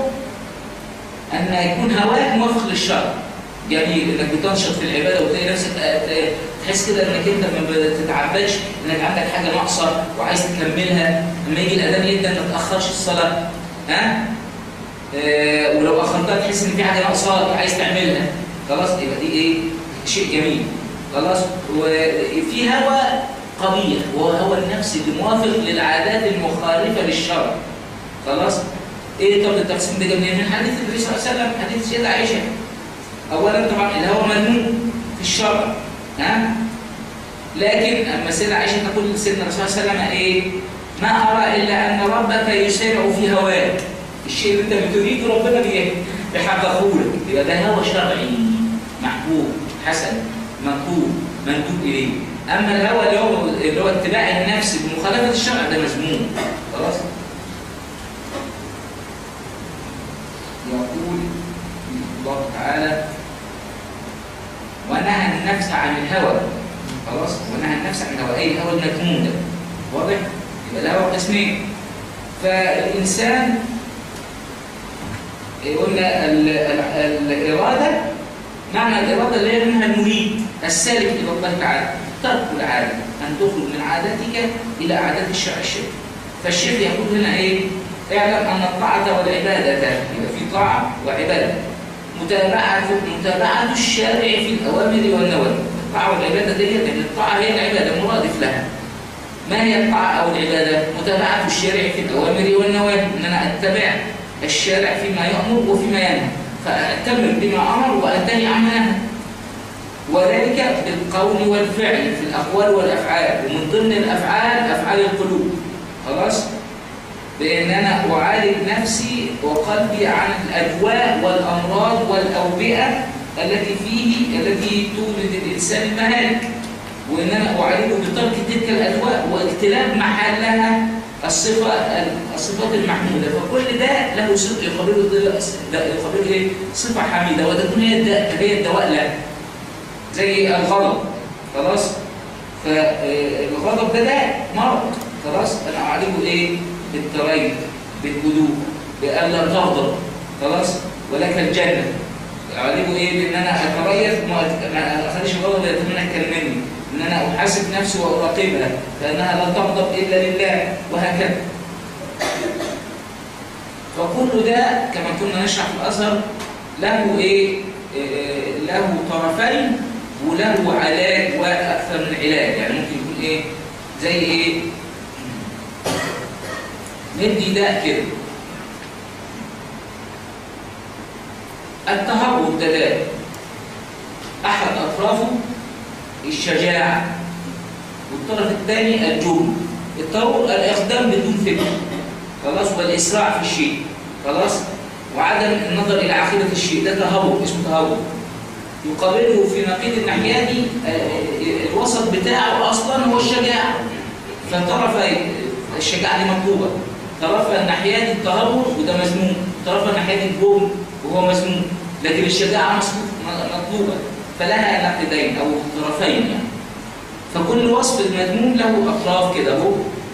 أن يكون هواك موافق للشرع جميل انك بتنشط في العباده وتلاقي نفسك تحس كده انك انت ما بتتعبدش انك عندك حاجه ناقصه وعايز تكملها لما يجي الاذان يبدا ما تاخرش الصلاه ها آه ولو اخرتها تحس ان في حاجه ناقصه عايز تعملها خلاص يبقى دي ايه شيء جميل خلاص وفي هوى قبيح وهو هوى النفس الموافق للعادات المخالفه للشرع خلاص ايه طب التقسيم ده جاي من حديث النبي صلى الله عليه وسلم حديث السيده عائشه اولا طبعا الهوى مذموم في الشرع ها لكن اما السيده عائشه تقول لسيدنا الرسول صلى الله عليه وسلم ايه ما ارى الا ان ربك يسارع في هواك الشيء اللي انت بتريده ربنا بيحققه لك يبقى ده هوى شرعي محبوب حسن مطلوب مندوب اليه اما الهوى اللي هو اللي هو اتباع النفس بمخالفه الشرع ده مذموم خلاص يقول الله تعالى ونهى النفس عن الهوى خلاص ونهى النفس عن الهوى اي الهوى المذموم ده واضح يبقى الهوى قسمين فالانسان قلنا الاراده معنى الإرادة اللي هي منها المريد السالك إلى الله تعالى ترك العادة أن تخرج من عادتك إلى عادات الشرع الشرعي فالشيخ يقول هنا إيه؟ اعلم أن الطاعة والعبادة يبقى في طاعة وعبادة متابعة متابعة الشارع في الأوامر والنواهي الطاعة والعبادة دي لأن الطاعة هي العبادة مرادف لها ما هي الطاعة أو العبادة؟ متابعة الشارع في الأوامر والنواهي إن أنا أتبع الشارع فيما يأمر وفيما ينهى فأتمر بما أمر وأنتهي عما نهى وذلك بالقول والفعل في الأقوال والأفعال ومن ضمن الأفعال أفعال القلوب خلاص؟ بأن أنا أعالج نفسي وقلبي عن الأدواء والأمراض والأوبئة التي فيه التي تولد الإنسان المهالك وإن أنا أعالجه بترك تلك الأدواء واجتناب محلها الصفة الصفات المحمودة فكل ده له صفة يقابله يقابله إيه؟ صفة حميدة وتكون هي الدواء هي الدواء له زي الغضب خلاص فالغضب ده ده مرض خلاص أنا أعالجه إيه بالتريث بالهدوء بألا تغضب خلاص ولك الجنة أعالجه إيه بإن أنا أتريث ما أخليش الغضب يتمنى مني ان انا احاسب نفسي واراقبها لانها لا تغضب الا لله وهكذا فكل ده كما كنا نشرح في الازهر له ايه له طرفين وله علاج واكثر من علاج يعني ممكن يكون ايه زي ايه ندي ده كده التهرب ده ده احد اطرافه الشجاعة والطرف الثاني الجبن الطرق الإقدام بدون فكر خلاص والإسراع في الشيء خلاص وعدم النظر إلى عاقبة الشيء ده تهور اسمه تهور يقابله في نقيض الناحية دي الوسط بتاعه أصلا هو الشجاعة فطرف الشجاعة دي مطلوبة طرف الناحية دي التهور وده مذموم طرف الناحية دي الجبن وهو مذموم لكن الشجاعة مطلوبة فلها نقدين أو طرفين يعني فكل وصف المذموم له أطراف كده هو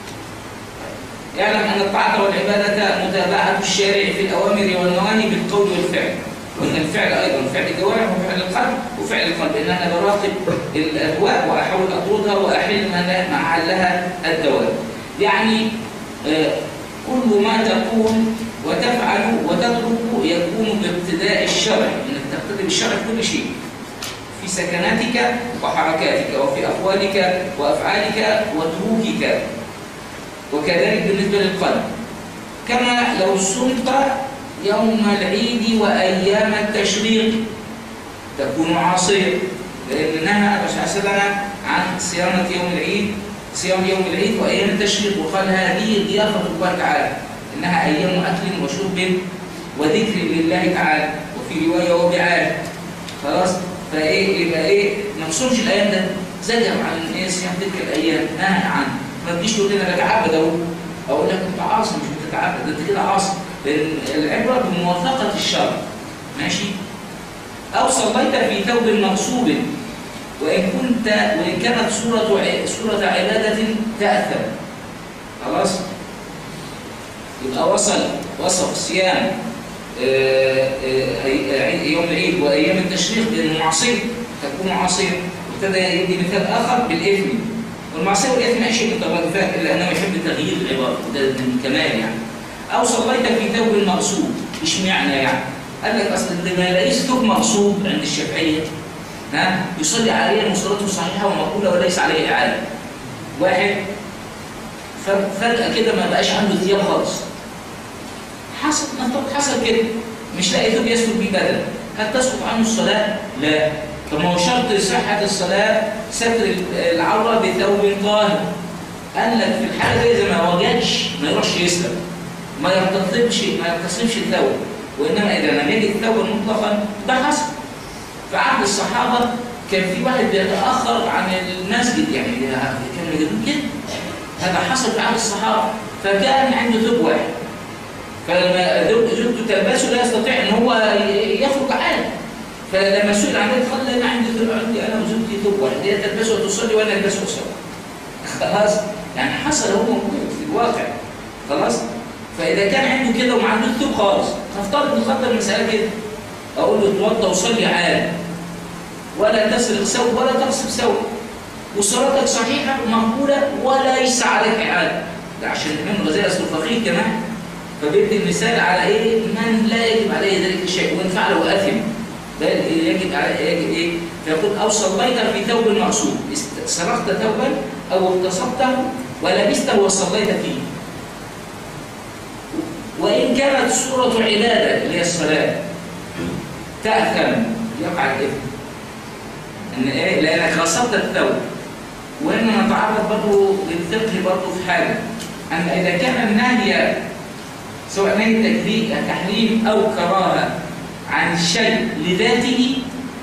يعلم أن الطاعة والعبادة متابعة الشارع في الأوامر والنواهي بالقول والفعل وأن الفعل أيضا فعل الجوارح وفعل القلب وفعل القلب إن أنا براقب الأهواء وأحاول أطردها وأحل محلها الدوام يعني آه كل ما تقول وتفعل وتترك يكون باقتداء الشرع انك تقتدي بالشرع في كل شيء في سكناتك وحركاتك وفي أقوالك وأفعالك وتروكك وكذلك بالنسبة للقلب كما لو صمت يوم العيد وأيام التشريق تكون عاصيا لأن نهى الرسول صلى الله عليه وسلم عن صيانة يوم العيد صيام يوم العيد وأيام التشريق وقال هذه ضيافة الله تعالى إنها أيام أكل وشرب وذكر لله تعالى وفي رواية وبعاد خلاص فايه يبقى ايه ما نصومش الايام ده زجر عن ايه صيام تلك الايام نهى عنه ما تجيش تقول لي انا بتعبد اهو اقول لك انت عاصم مش بتتعبد انت كده عاصم لان العبره بموافقه الشرع ماشي او صليت في ثوب مغصوب وان كنت وان كانت صوره صوره عباده تاثم خلاص يبقى وصل وصف صيام يوم العيد وايام التشريق لانه معصيه تكون معصيه ابتدى يدي مثال اخر بالاثم والمعصيه والاثم اي شيء مترادفات الا انه يحب تغيير العباره وده من كمال يعني او صليت في ثوب مغصوب اشمعنى يعني؟ قال لك اصل اللي ما يلاقيش ثوب مغصوب عند الشافعيه ها يصلي عليه وصلاته صحيحه ومقبوله وليس عليه اعاده واحد فجاه كده ما بقاش عنده ثياب خالص حصل منطق حصل كده مش لاقي ثوب يسلك بيه بدل هل تسقط عنه الصلاة؟ لا طب ما هو شرط صحة الصلاة ستر العورة بثوب طاهر قال لك في الحالة دي إذا ما وجدش ما يروحش يسلم ما يرتطبش ما يرتصمش الثوب وإنما إذا لم يجد ثوبا مطلقا ده حصل في عهد الصحابة كان في واحد بيتأخر عن المسجد يعني كانوا يجدون كده هذا حصل في عهد الصحابة فكان عنده ثوب واحد فلما زوجته تلبسه لا يستطيع ان هو يخرج عادي فلما سئل عن ذلك قال انا عندي عندي انا وزوجتي ثوب واحد هي تلبسه وتصلي وانا البسه واصلي خلاص يعني حصل هو موجود في الواقع خلاص فاذا كان عنده كده وما عندوش ثوب خالص هفترض نقدر المساله كده اقول له اتوضى وصلي عادي ولا تسرق ثوب ولا تغصب ثوب وصلاتك صحيحة مقبولة وليس عليك إعادة ده عشان الإمام الغزالي أصله فقيه كمان فبيدي المثال على إيه من لا يجب عليه ذلك الشيء وإن فعله أثم ده يجب عليه يجب إيه فيقول أو صليت في ثوب مقصود سرقت ثوبا أو اغتصبته ولبسته وصليت فيه وإن كانت صورة عبادة اللي هي الصلاة تأثم يقع الإثم إن إيه لأنك غصبت الثوب وإنما نتعرض برضه للفقه برضه في حاجة أن إذا كان النهي سواء نهي تحريم أو كراهة عن الشيء لذاته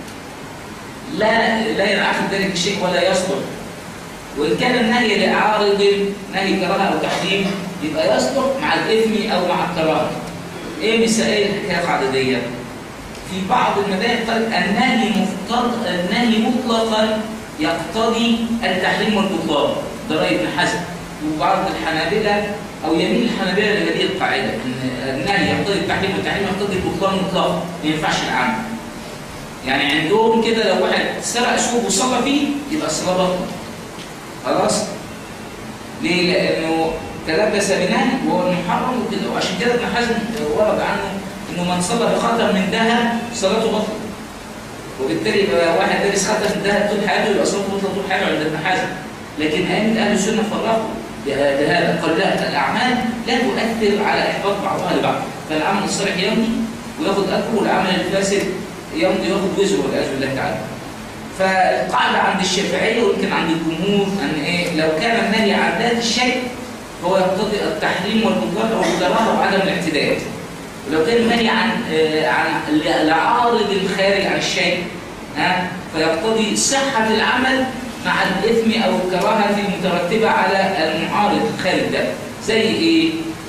لا لا ينعقد ذلك الشيء ولا يصدر وإن كان النهي لعارض نهي كراهة أو تحريم يبقى يصدر مع الإثم أو مع الكراهة إيه مثال إيه الحكاية القاعدية؟ في بعض المذاهب قال النهي مفترض النهي مطلقا يقتضي التحريم والبطلان ده رأي ابن حزم وبعض الحنابلة أو يميل الحنابلة لهذه القاعدة إن النهي يقتضي التحريم والتحريم يقتضي البطلان مطلقا ما ينفعش العمل يعني عندهم كده لو واحد سرق سوق وصلى فيه يبقى الصلاة بطل خلاص ليه؟ لأنه تلبس بنهي وهو محرم وكده وعشان كده ابن حزم ورد عنه انه من صلى بخاتم من ذهب صلاته بطلت وبالتالي يبقى واحد لابس خاتم من ذهب طول حياته يبقى صلاته بطلت طول حياته عند ابن حزم لكن ائمه اهل السنه فرقوا بهذا قال لا الاعمال لا تؤثر على احباط بعضها لبعض فالعمل الصالح يمضي وياخد اجره والعمل الفاسد يمضي وياخد وزره والعياذ بالله تعالى فالقاعده عند الشافعيه ويمكن عند الجمهور ان ايه لو كان النهي عن ذات الشيء فهو يقتضي التحريم والبطلان او الكراهه وعدم الاعتداء ولو كان منهي عن عن العارض الخارج عن الشيء ها فيقتضي صحة العمل مع الإثم أو الكراهة المترتبة على المعارض الخارج ده زي إيه؟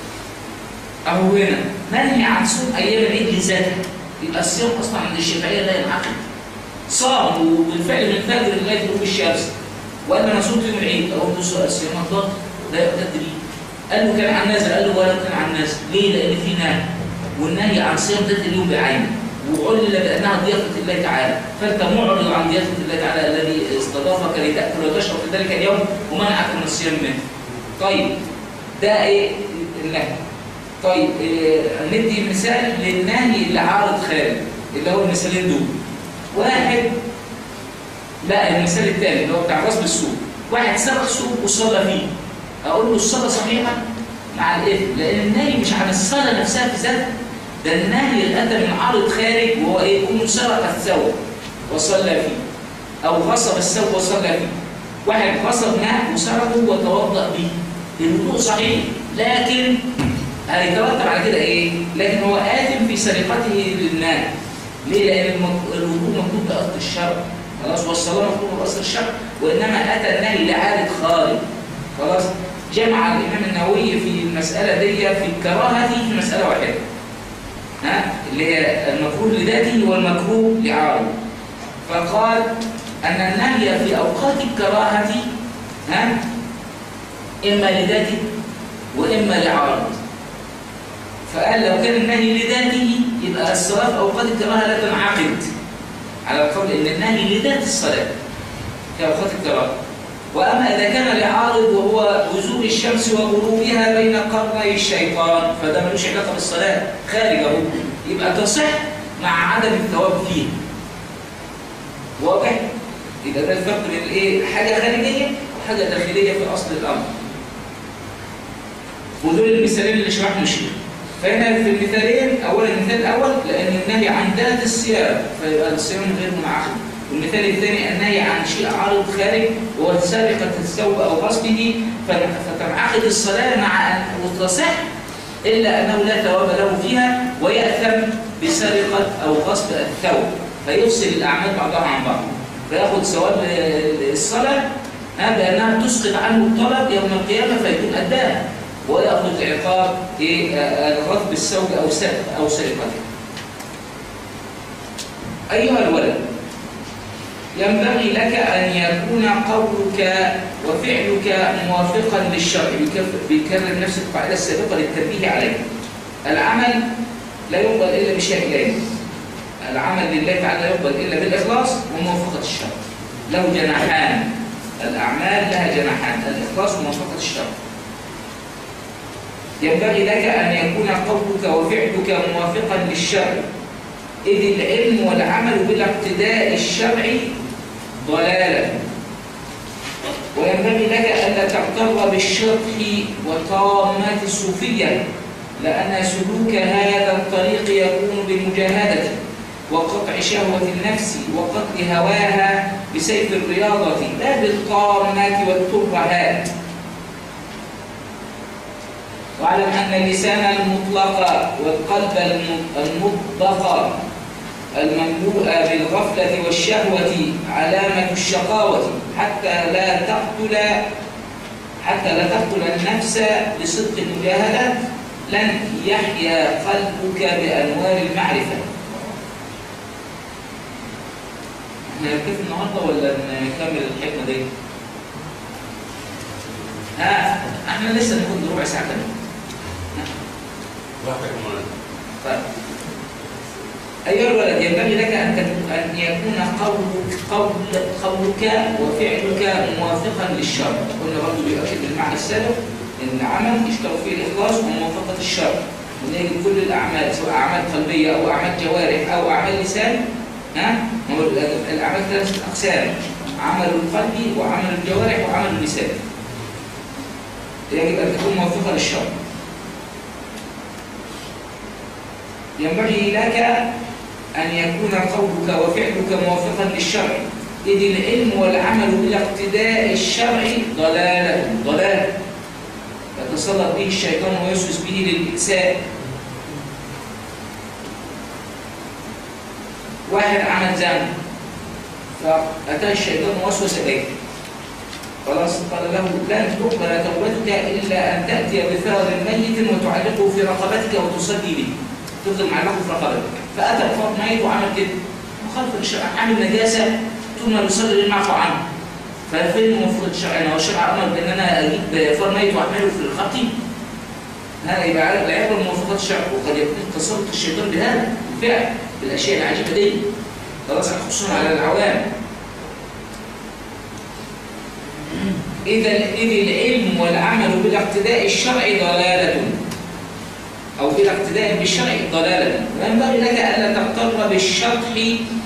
أهو هنا منهي عن صوم أيام العيد لذاتها يبقى الصيام أصلا عند الشافعية لا ينعقد صام وبالفعل من الفجر لغاية غروب الشمس وقال أنا صمت يوم العيد أقول له سؤال الصيام الله لا يعتد لي قال له كان عن نازل قال له ولا كان عن نازل ليه؟ لأن في نهي والنهي عن صيام ذات اليوم بعينه وعلل بانها ضيافه الله تعالى فانت معرض عن ضيافه الله تعالى الذي استضافك لتاكل وتشرب في ذلك اليوم ومنعك من الصيام منه. طيب ده ايه النهي. طيب إيه ندي مثال للنهي اللي عارض خارج اللي هو المثالين دول. واحد لا المثال الثاني اللي هو بتاع غصب السوق. واحد سرق سوق وصلى فيه. اقول له الصلاه صحيحه مع الاثم لان النهي مش عن الصلاه نفسها في ذاتها ده النهي اللي اتى من عارض خارج وهو ايه يكون سرق الثوب وصلى فيه او غصب الثوب وصلى فيه واحد غصب ماء وسرقه وتوضا به الوضوء صحيح لكن هيترتب على كده ايه لكن هو آثم في سرقته للمال ليه لان الوضوء مكتوب باصل الشرع خلاص والصلاه مكتوبه باصل الشرع وانما اتى النهي لعاده خارج خلاص جمع الإمام النووي في المسألة دي في الكراهة في مسألة واحدة ها اللي هي المكروه لذاته والمكروه لعارض فقال أن النهي في أوقات الكراهة ها إما لذاته وإما لعارض فقال لو كان النهي لذاته يبقى الصلاة في أوقات الكراهة لا تنعقد على القول إن النهي لذات الصلاة في أوقات الكراهة وأما إذا كان لعارض وهو نزول الشمس وغروبها بين قرني الشيطان فده ملوش علاقة بالصلاة خارج أهو يبقى تصح مع عدم الثواب فيه واضح؟ يبقى ده الفرق بين ايه؟ حاجة خارجية وحاجة داخلية في أصل الأمر ودول المثالين اللي شرحهم الشيخ فهنا في المثالين أولا المثال الأول لأن النهي عن ذات الصيام فيبقى الصيام غير منعقد والمثال الثاني النهي عن شيء عارض خارج وهو سرقة الثوب أو غصبه فتنعقد الصلاة مع أن تصح إلا أنه لا ثواب له فيها ويأثم بسرقة أو غصب الثوب فيفصل الأعمال بعضها عن بعض فيأخذ ثواب الصلاة بأنها تسقط عنه الطلب يوم القيامة فيكون أداها ويأخذ عقاب غصب الثوب أو أو سرقته أيها الولد ينبغي لك أن يكون قولك وفعلك موافقا للشرع بيكرر نفس القاعدة السابقة للتنبيه عليه العمل لا يقبل إلا بشيئين العمل لله تعالى يقبل إلا بالإخلاص وموافقة الشرع له جناحان الأعمال لها جناحان الإخلاص وموافقة الشرع ينبغي لك أن يكون قولك وفعلك موافقا للشرع إذ العلم والعمل بالاقتداء الشرعي ضلالة وينبغي لك ألا تغتر بالشرح وطامات الصوفية لأن سلوك هذا الطريق يكون بالمجاهدة وقطع شهوة النفس وقتل هواها بسيف الرياضة لا بالطامات والترهات واعلم أن اللسان المطلق والقلب المطبق المملوء بالغفلة والشهوة علامة الشقاوة حتى لا تقتل حتى لا تقتل النفس بصدق المجاهدة لن يحيا قلبك بأنوار المعرفة احنا كيف النهارده ولا نكمل الحكمة دي؟ ها احنا لسه ناخد ربع ساعة كمان طيب أيها الولد ينبغي لك أن أن يكون قولك قول قولك وفعلك موافقا للشرع، قلنا برضه بيؤكد المعنى السابق إن العمل يشترط فيه الإخلاص وموافقة الشرع، ونجد كل الأعمال سواء أعمال قلبية أو أعمال جوارح أو أعمال لسان ها؟ الأعمال ثلاثة أقسام، عمل القلب وعمل الجوارح وعمل اللسان. يجب أن تكون موافقة للشرع. ينبغي لك أن يكون قولك وفعلك موافقا للشرع إذ العلم والعمل بالاقتداء الشرعي ضلالة ضلال يتسلط به الشيطان ويوسوس به للإنسان واحد عمل ذنب فأتى الشيطان ووسوس إليه خلاص قال له لن تقبل توبتك إلا أن تأتي بثار ميت وتعلقه في رقبتك وتصلي به تفضل معلقه في رقبتك فاتى بفرد ميت وعمل كده مخالف للشرع عامل نجاسه ثم يصلي للمعفو عنه ففين المفروض الشرع انا هو الشرع امر بان انا اجيب فرد ميت واعمله في رقبتي هذا يبقى العبره بموافقات الشرع وقد يكون تسلط الشيطان بهذا بالفعل بالاشياء العجيبه دي خلاص خصوصا على العوام إذا إذ العلم والعمل بالاقتداء الشرعي ضلالة أو بلا اقتداء بالشرع ضلالة وينبغي لك ألا تغتر بالشرح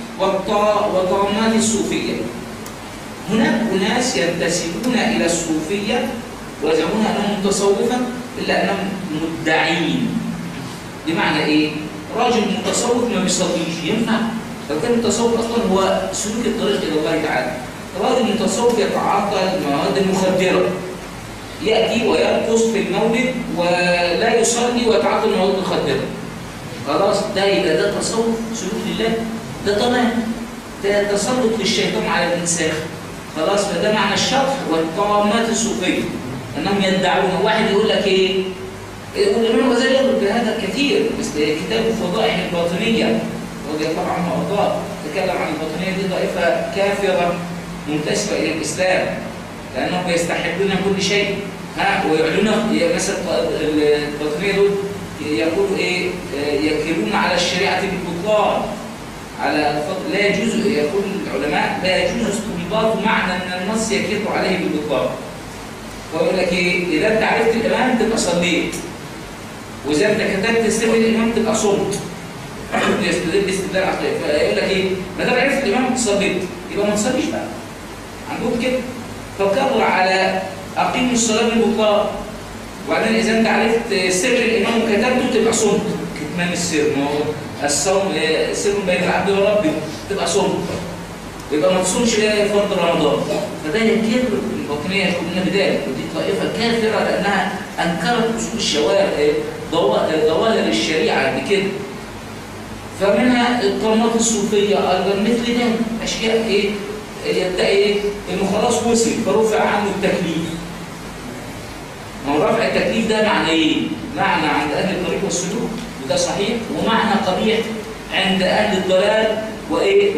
وطامات الصوفية هناك أناس ينتسبون إلى الصوفية ويزعمون أنهم متصوفة إلا أنهم مدعين بمعنى إيه؟ راجل متصوف ما بيصليش ينفع؟ لو كان التصوف أصلا هو سلوك الطريق إلى الله تعالى راجل متصوف يتعاطى المواد المخدرة يأتي ويرقص في المولد ولا يصلي ويتعاطى المواد المخدرة خلاص ده يبقى ده تصوف سلوك لله ده طمع ده تسلط للشيطان على الإنسان خلاص فده معنى الشرح والطامات الصوفية أنهم يدعون واحد يقول لك إيه والإمام الغزالي يضرب بهذا كثير مثل كتاب فضائح الباطنية رضي الله عنه وأرضاه تكلم عن الباطنية دي ضائفة كافرة منتسبة إلى الإسلام لأنهم يستحبون كل شيء ها ويعلنون مثلا الباطنية دول يقولوا إيه يكلون على الشريعة بالبطلان على لا يجوز يقول العلماء لا يجوز استنباط معنى ان النص يكر عليه بالبطلان ويقول لك ايه اذا انت عرفت الامام تبقى صليت واذا انت كتبت سر الامام تبقى صمت يستدل استدلال عقلي فيقول لك ايه ما دام عرفت الامام صليت يبقى ما تصليش بقى عندهم كده فكروا على اقيم الصلاه بالبطلان وبعدين اذا انت عرفت سر الامام وكتبته تبقى صمت كتمان السر ما هو الصوم سر بين العبد وربه تبقى صوم يبقى ما تصومش فرض رمضان فده يكر الباطنيه يقولون بذلك ودي طائفه كافره لانها انكرت اصول الشوارع ظواهر الشريعه بكده فمنها القرنات الصوفيه ايضا مثل ده اشياء ايه يدعي ايه انه خلاص وصل فرفع عنه التكليف ما هو رفع التكليف ده معنى ايه؟ معنى عند اهل الطريق والسلوك وده صحيح ومعنى قبيح عند اهل الضلال وايه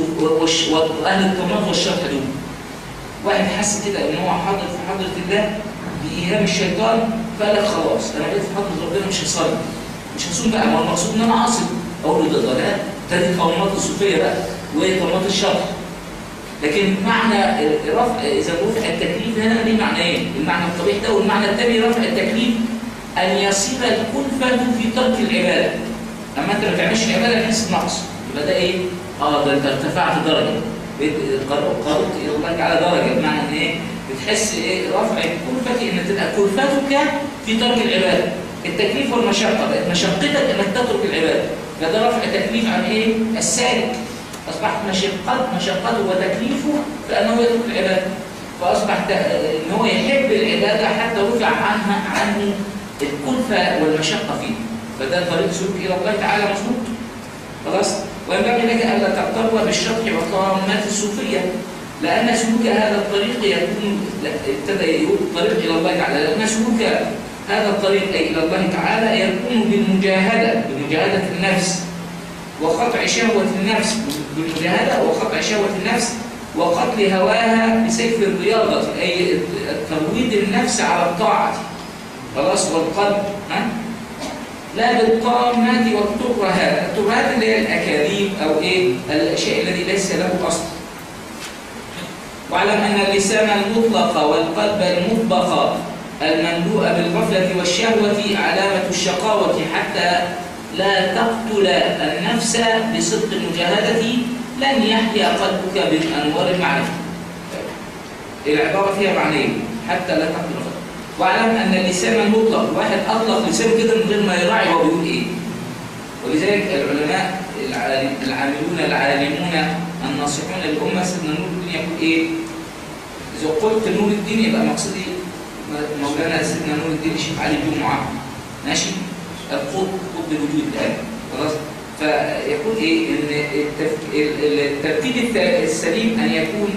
واهل الطماط والشرح دول واحد حس كده ان هو حاضر في حضره الله بايهام الشيطان فقال لك خلاص انا بقيت في حضره ربنا مش هصلي مش هصوم بقى ما هو المقصود ان انا اعصي اقول له ده ضلال ابتدت قومات الصوفيه بقى وقومات الشرق لكن معنى رفع اذا رفع التكليف هنا ليه معنيين المعنى القبيح ده والمعنى الثاني رفع التكليف ان يصيب الكلفه في ترك العباده اما انت ما تعملش العباده تحس بنقص يبقى ده ايه؟ اه ده انت ارتفعت درجه بقيت قربت الى الله تعالى درجه بمعنى ان ايه؟ بتحس ايه رفع الكلفه ان تبقى كلفتك في ترك العباده التكليف والمشقه بقت مشقتك انك تترك العباده فده رفع تكليف عن ايه؟ السالك اصبحت مشقت مشقته وتكليفه فانه يترك العباده فاصبح ان هو يحب العباده حتى رفع عنها عنه الكلفه والمشقه فيه فده طريق سلوك الى الله تعالى مظبوط خلاص وينبغي لك الا تقترب بالشرح وطامات الصوفيه لان سلوك هذا الطريق يكون ابتدى يقول الطريق الى الله تعالى لان سلوك هذا الطريق اي الى الله تعالى يكون بالمجاهده بمجاهده النفس وقطع شهوه النفس بالمجاهده وقطع شهوه النفس وقتل هواها بسيف الرياضه اي ترويض النفس على الطاعه خلاص والقلب ها لا بالطامات والترهات الترهات اللي هي الاكاذيب او ايه الشيء الذي ليس له اصل واعلم ان اللسان المطلق والقلب المطبق المملوء بالغفله والشهوه علامه الشقاوه حتى لا تقتل النفس بصدق المجاهده لن يحيا قلبك بانوار المعرفه العباره فيها معنيين حتى لا تقتل النفس واعلم ان اللسان المطلق واحد اطلق لسانه كده من غير ما يراعي هو بيقول ايه ولذلك العلماء العاملون العالمون الناصحون للامه سيدنا نور الدين يقول ايه؟ اذا قلت نور الدين يبقى مقصدي مولانا سيدنا نور الدين الشيخ علي جمعه ماشي؟ القطب قطب الوجود الان خلاص؟ فيقول ايه؟ ان الترتيب السليم ان يكون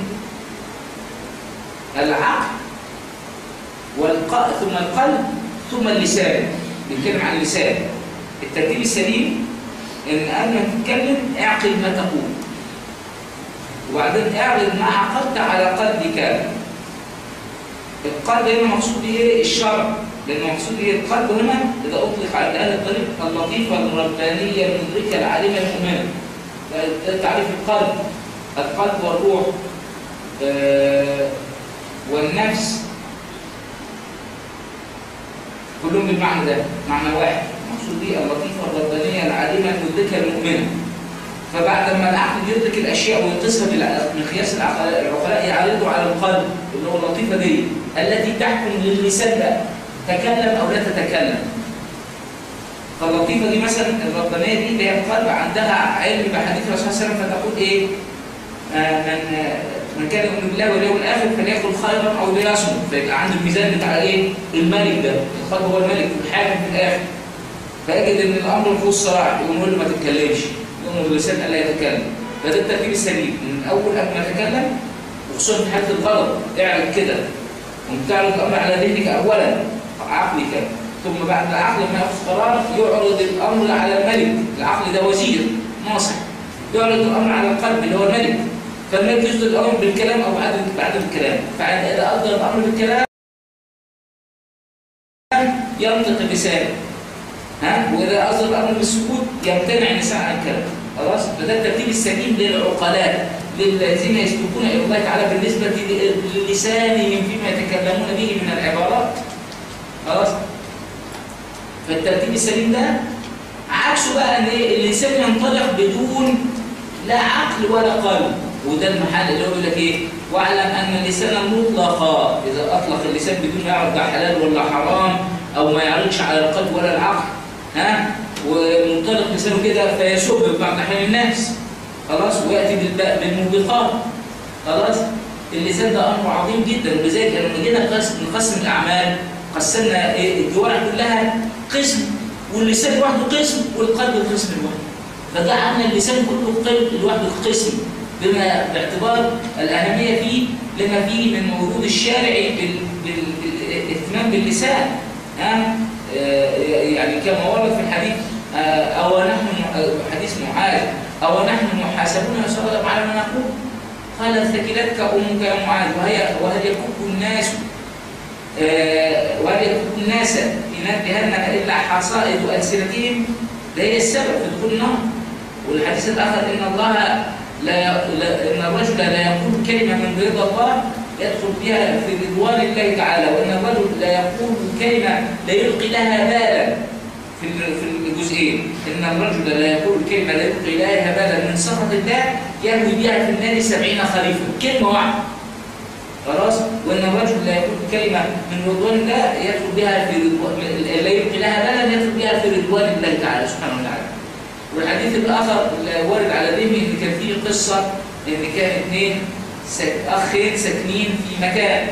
العقل والق... ثم القلب ثم اللسان بنتكلم عن اللسان الترتيب السليم ان قبل ما تتكلم اعقل ما تقول وبعدين اعرض ما عقلت على قلبك القلب هنا مقصود به ايه الشرع لان مقصود ايه القلب هنا اذا اطلق على اهل الطريق اللطيفه الربانيه المدركه العالمه المؤمنه ده تعريف القلب القلب والروح آه والنفس كلهم بالمعنى ده معنى واحد مقصود به اللطيفه الربانيه العالمه المدركه المؤمنه فبعد ما العقل يدرك الاشياء ويقيسها بمقياس العقلاء يعرضوا على القلب اللي هو اللطيفه دي التي تحكم للسان بقى تكلم او لا تتكلم فاللطيفه دي مثلا الربانيه دي اللي هي القلب عندها علم بحديث الرسول صلى الله عليه وسلم فتقول ايه آه من آه من كان يؤمن بالله واليوم الاخر فليأكل خيرا او ليصمت فيبقى عنده الميزان بتاع ايه؟ الملك ده القلب هو الملك والحاكم في الاخر فيجد ان الامر فيه الصراع يقوم يقول له ما تتكلمش يقوم اللسان الا يتكلم فده الترتيب السليم من اول قبل ما تتكلم وخصوصا في حاله الغضب اعرض كده وتعرض الامر على ذهنك اولا عقلك ثم بعد العقل ما ياخذ قرار يعرض الامر على الملك العقل ده وزير ناصح يعرض الامر على القلب اللي هو الملك فالملك يصدر الامر بالكلام او بعد بعد الكلام فاذا اصدر الامر بالكلام ينطق بلسانه ها واذا اصدر الامر بالسكوت يمتنع اللسان عن الكلام خلاص فده الترتيب السليم للعقلاء للذين يسلكون الى الله تعالى بالنسبه للسانهم فيما يتكلمون به من العبارات خلاص فالترتيب السليم ده عكسه بقى ان اللسان ينطلق بدون لا عقل ولا قلب وده المحل اللي هو بيقول لك ايه واعلم ان اللسان مطلقا اذا اطلق اللسان بدون ما يعرف ده حلال ولا حرام او ما يعرضش على القلب ولا العقل ها ومنطلق لسانه كده فيسب بعض احيان الناس خلاص وياتي بالموبقات خلاص اللسان ده امر عظيم جدا ولذلك لما جينا نقسم الاعمال قسمنا ايه الجوارح كلها قسم واللسان لوحده قسم والقلب قسم لوحده فجعلنا اللسان كله قلب لوحده قسم بما باعتبار الاهميه فيه لما فيه من ورود الشارع بالاهتمام باللسان ها يعني كما ورد في الحديث او نحن حديث معاذ او نحن محاسبون يا صلى الله على ما نقول قال ثكلتك امك يا معاذ وهي وهل يكب الناس وهل يكب الناس في نار جهنم الا حصائد السنتهم ده هي السبب في دخول النار والحديث الآخر إن الله لا, لا إن الرجل لا يقول كلمة من رضا الله يدخل بها في رضوان الله تعالى وإن الرجل لا يقول كلمة لا يلقي لها بالا في في الجزئين إن الرجل لا يقول كلمة لا يلقي لها بالا من سخط الله يهوي بها في النار سبعين خريفا كلمة واحدة خلاص وان الرجل لا يقول كلمه من رضوان الله يدخل بها في رضوان لا يلقي لها بالا يدخل بها في رضوان الله تعالى سبحانه وتعالى والحديث الاخر اللي وارد على ذهني ان كان فيه قصه ان كان اثنين اخين ساكنين في مكان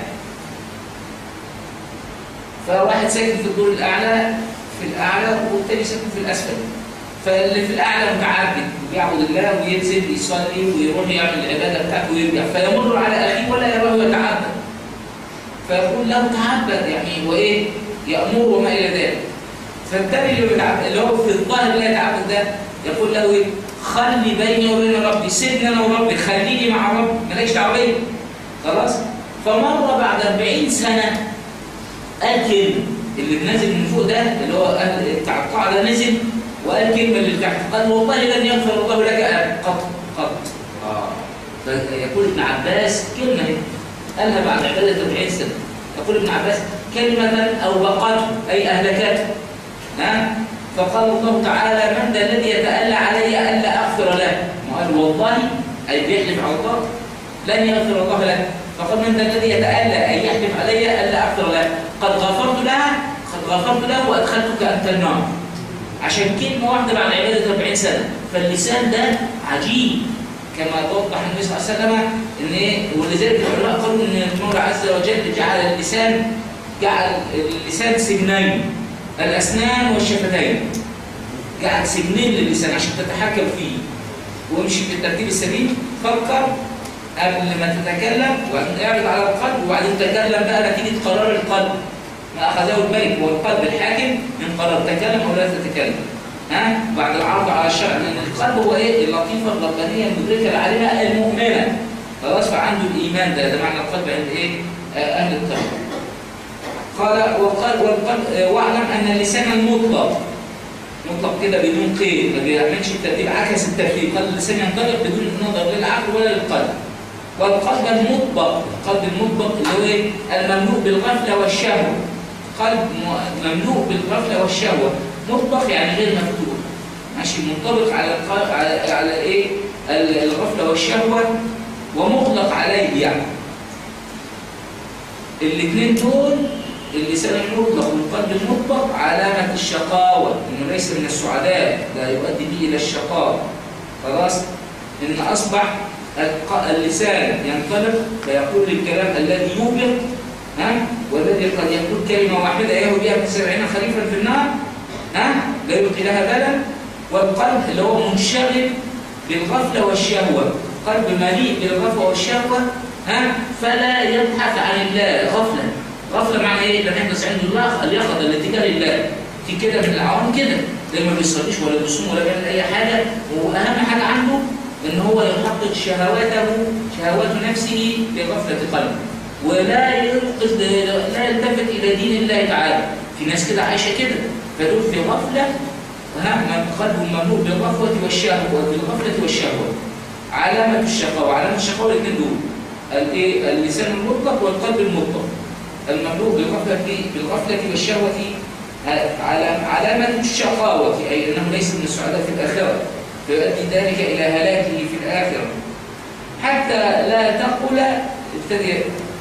فواحد ساكن في الدور الاعلى في الاعلى والتاني ساكن في الاسفل فاللي في الاعلى متعبد ويعبد الله وينزل يصلي ويروح يعمل العباده بتاعته ويرجع فيمر على اخيه ولا يراه يتعبد فيقول له تعبد يعني وايه يامر وما الى ذلك فالتاني اللي بيتعبد اللي هو في الظاهر لا يتعبد ده يقول له ايه خلي بيني وبين ربي سيبني انا وربي خليني مع ربي مالكش دعوه بيا خلاص فمر بعد 40 سنه قال كلمه اللي نازل من فوق ده اللي هو بتاع القاعه ده نزل وقال كلمه اللي تحت قال والله لن يغفر الله لك قط قط اه فيقول ابن عباس كلمه هي قالها بعد عباده 40 سنه يقول ابن عباس كلمه اوبقته اي اهلكته ها فقال الله تعالى من ذا الذي يتألى علي ألا أغفر له وقال والله أي بيحلف على الله لن يغفر الله له فقال من ذا الذي يتألى أي يحلف علي ألا أغفر له قد غفرت لها قد غفرت له وأدخلتك أنت النار عشان كلمة واحدة بعد عبادة 40 سنة فاللسان ده عجيب كما توضح النبي صلى الله عليه وسلم ان ايه ولذلك العلماء قالوا ان المولى عز وجل جعل اللسان جعل اللسان سجنين الاسنان والشفتين جعل سجنين للسان عشان تتحكم فيه وامشي في الترتيب السليم فكر قبل ما تتكلم وبعدين اعرض على القلب وبعدين تكلم بقى نتيجه قرار القلب ما اخذه الملك والقلب الحاكم من قرار تكلم او لا تتكلم ها بعد العرض على الشرع لان القلب هو ايه اللطيفه الربانيه المدركه العالمه المؤمنه خلاص فعنده الايمان ده ده معنى القلب عند ايه آه اهل التقوى قال وقال والقلب واعلم ان اللسان المطلق مطلق كده بدون قيد ما بيعملش الترتيب عكس الترتيب قال اللسان ينطلق بدون نظر للعقل ولا للقلب والقلب المطبق القلب المطبق اللي هو ايه المملوء بالغفله والشهوه قلب مملوء بالغفله والشهوه مطبق يعني غير مفتوح ماشي منطبق على القلب على على ايه الغفله والشهوه ومغلق عليه يعني الاثنين دول اللسان المطلق والقلب المطلق علامة الشقاوة إنه ليس من السعداء لا يؤدي به إلى الشقاوة خلاص إن أصبح اللسان ينطلق فيقول الكلام الذي يوبق ها والذي قد يقول كلمة واحدة يهوي بها من سبعين خريفا في النار ها لا يلقي لها بالا والقلب اللي هو منشغل بالغفلة والشهوة قلب مليء بالغفلة والشهوة ها فلا يبحث عن الله غفلة غفلة معنى ايه؟ لما يحدث عند الله اليقظة الاتجاه لله في كده من العوام كده ده ما بيصليش ولا بيصوم ولا بيعمل اي حاجة واهم حاجة عنده ان هو يحقق شهواته شهوات نفسه بغفلة قلبه ولا يلقظ لا يلتفت الى دين الله تعالى في ناس كده عايشه كده فدول في غفله ها قلبهم مملوء بالغفوه والشهوه بالغفله والشهوه علامه الشقاوه علامه الشقاوه الاثنين دول الايه اللسان المطلق والقلب المطلق المملوء بالغفله بالغفله والشهوه علامه الشقاوه اي انه ليس من السعداء في الاخره فيؤدي ذلك الى هلاكه في الاخره حتى لا تقل ابتدي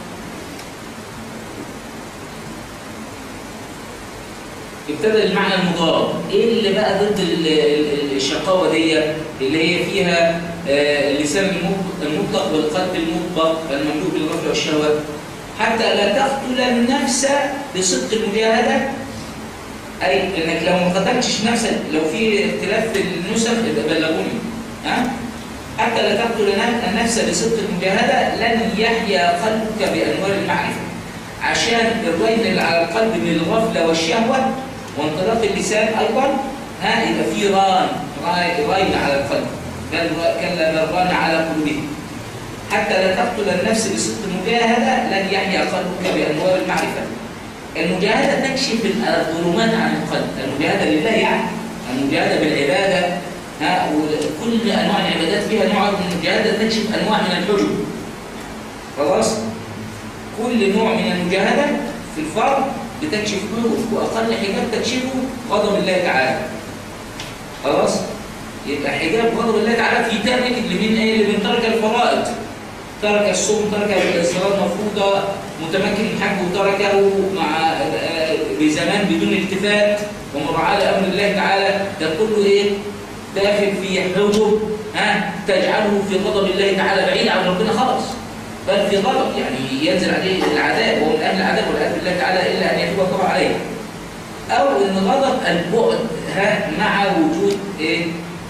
ابتدى المعنى المضاد ايه اللي بقى ضد الشقاوه دي اللي هي فيها اللسان المطلق والقلب المطبق المملوء بالغفله والشهوه حتى لا تقتل النفس بصدق المجاهده اي انك لو ما قتلتش نفسك لو في اختلاف في النسخ يبقى بلغوني ها حتى لا تقتل النفس بصدق المجاهده لن يحيا قلبك بانوار المعرفه عشان الرين اللي على القلب من الغفله والشهوه وانطلاق اللسان ايضا ها يبقى في ران راين على القلب بل كلا بل ران على قلوبهم حتى لا تقتل النفس بصدق المجاهده لن يحيا قلبك بانوار المعرفه المجاهده تكشف الظلمات عن القلب المجاهده لله يعني المجاهده بالعباده ها وكل انواع العبادات فيها نوع من المجاهده تكشف انواع من الحجب خلاص كل نوع من المجاهده في الفرد بتكشف حجب واقل حجاب تكشفه غضب الله تعالى خلاص يبقى حجاب غضب الله تعالى في تارك اللي من ايه اللي من ترك الفرائض ترك الصوم ترك الصلاه المفروضه متمكن من حج وتركه مع بزمان بدون التفات ومراعاه لامر الله تعالى ده كله ايه داخل في حجب ها تجعله في غضب الله تعالى بعيد عن ربنا خالص بل في غضب يعني ينزل عليه العذاب وهو من اهل العذاب والعياذ بالله تعالى الا ان يتوب الله عليه او ان غضب البعد ها مع وجود ايه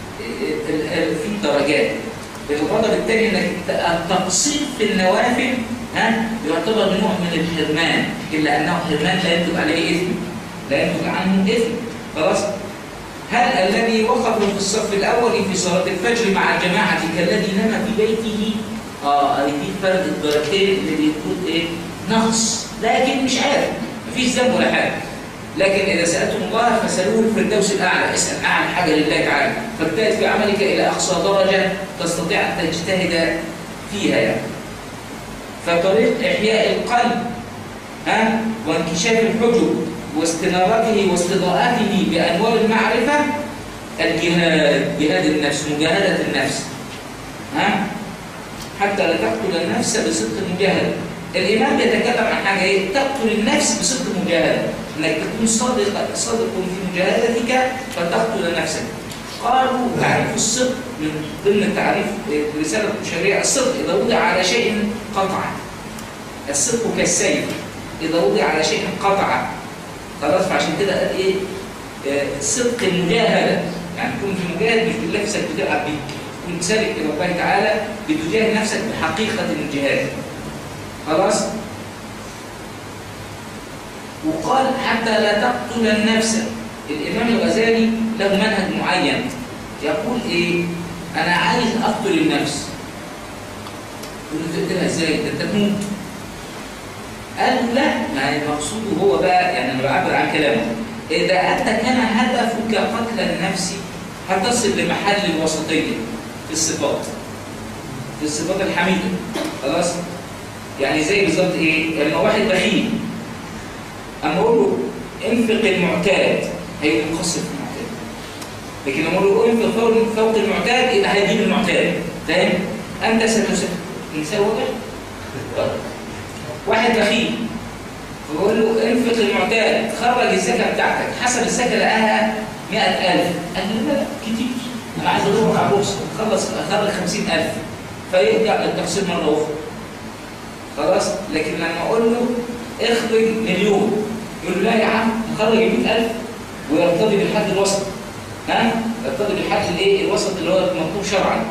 في درجات الغضب الثاني انك التقصير في النوافل ها يعتبر نوع من الحرمان الا انه حرمان لا ينتج عليه اثم لا ينتج عنه اثم خلاص هل الذي وقف في الصف الاول في صلاه الفجر مع الجماعه كالذي نام في بيته اه دي فرق الدرجتين اللي بيكون ايه نقص لكن مش عارف مفيش ذنب ولا حاجه لكن إذا سألتم الله فسألوه الفردوس الأعلى اسأل أعلى حاجة لله تعالى فابتعد في عملك إلى أقصى درجة تستطيع أن تجتهد فيها يعني فطريق إحياء القلب ها وانكشاف الحجب واستنارته واستضاءته بأنوار المعرفة الجهاد جهاد النفس مجاهدة النفس ها حتى لا تقتل النفس بصدق المجاهدة الإمام يتكلم عن حاجة إيه؟ تقتل النفس بصدق المجاهدة انك تكون صادق صادق في مجاهدتك فتقتل نفسك قالوا تعريف الصدق من ضمن تعريف رسالة الشريعة الصدق إذا وضع على شيء قطع الصدق كالسيف إذا وضع على شيء قطع خلاص فعشان كده قال إيه صدق المجاهدة يعني تكون في مجاهد مش بنفسك بتلعب بيه تكون سالك إلى الله تعالى بتجاهد نفسك بحقيقة الجهاد خلاص وقال حتى لا تقتل النفس الإمام الغزالي له منهج معين يقول إيه أنا عايز أقتل النفس يقول له تقتلها إزاي ده أنت تموت قال لا ما مقصوده هو بقى يعني أنا بعبر عن كلامه إذا أنت كان هدفك قتل النفس هتصل لمحل الوسطية في الصفات في الصفات الحميدة خلاص يعني زي بالظبط إيه لما واحد بخيل أما أقول له انفق المعتاد هيبقى مقصر في المعتاد لكن لما أقول له انفق فوق, فوق المعتاد يبقى هيجيب المعتاد فاهم؟ أنت ستسافر مثال واضح؟ واحد بخيل فبقول له انفق المعتاد خرج الزكاة بتاعتك حسب الزكاة لقاها 100000 قال لي لا كتير أنا عايز أدور على البورصة خلص خرج 50000 فيرجع للتقسيم مرة أخرى خلاص لكن لما أقول له اخرج مليون يقول له لا يا عم نخرج 100000 ويرتضي بالحد الوسط ها يرتضي بالحد الايه الوسط اللي هو المطلوب شرعا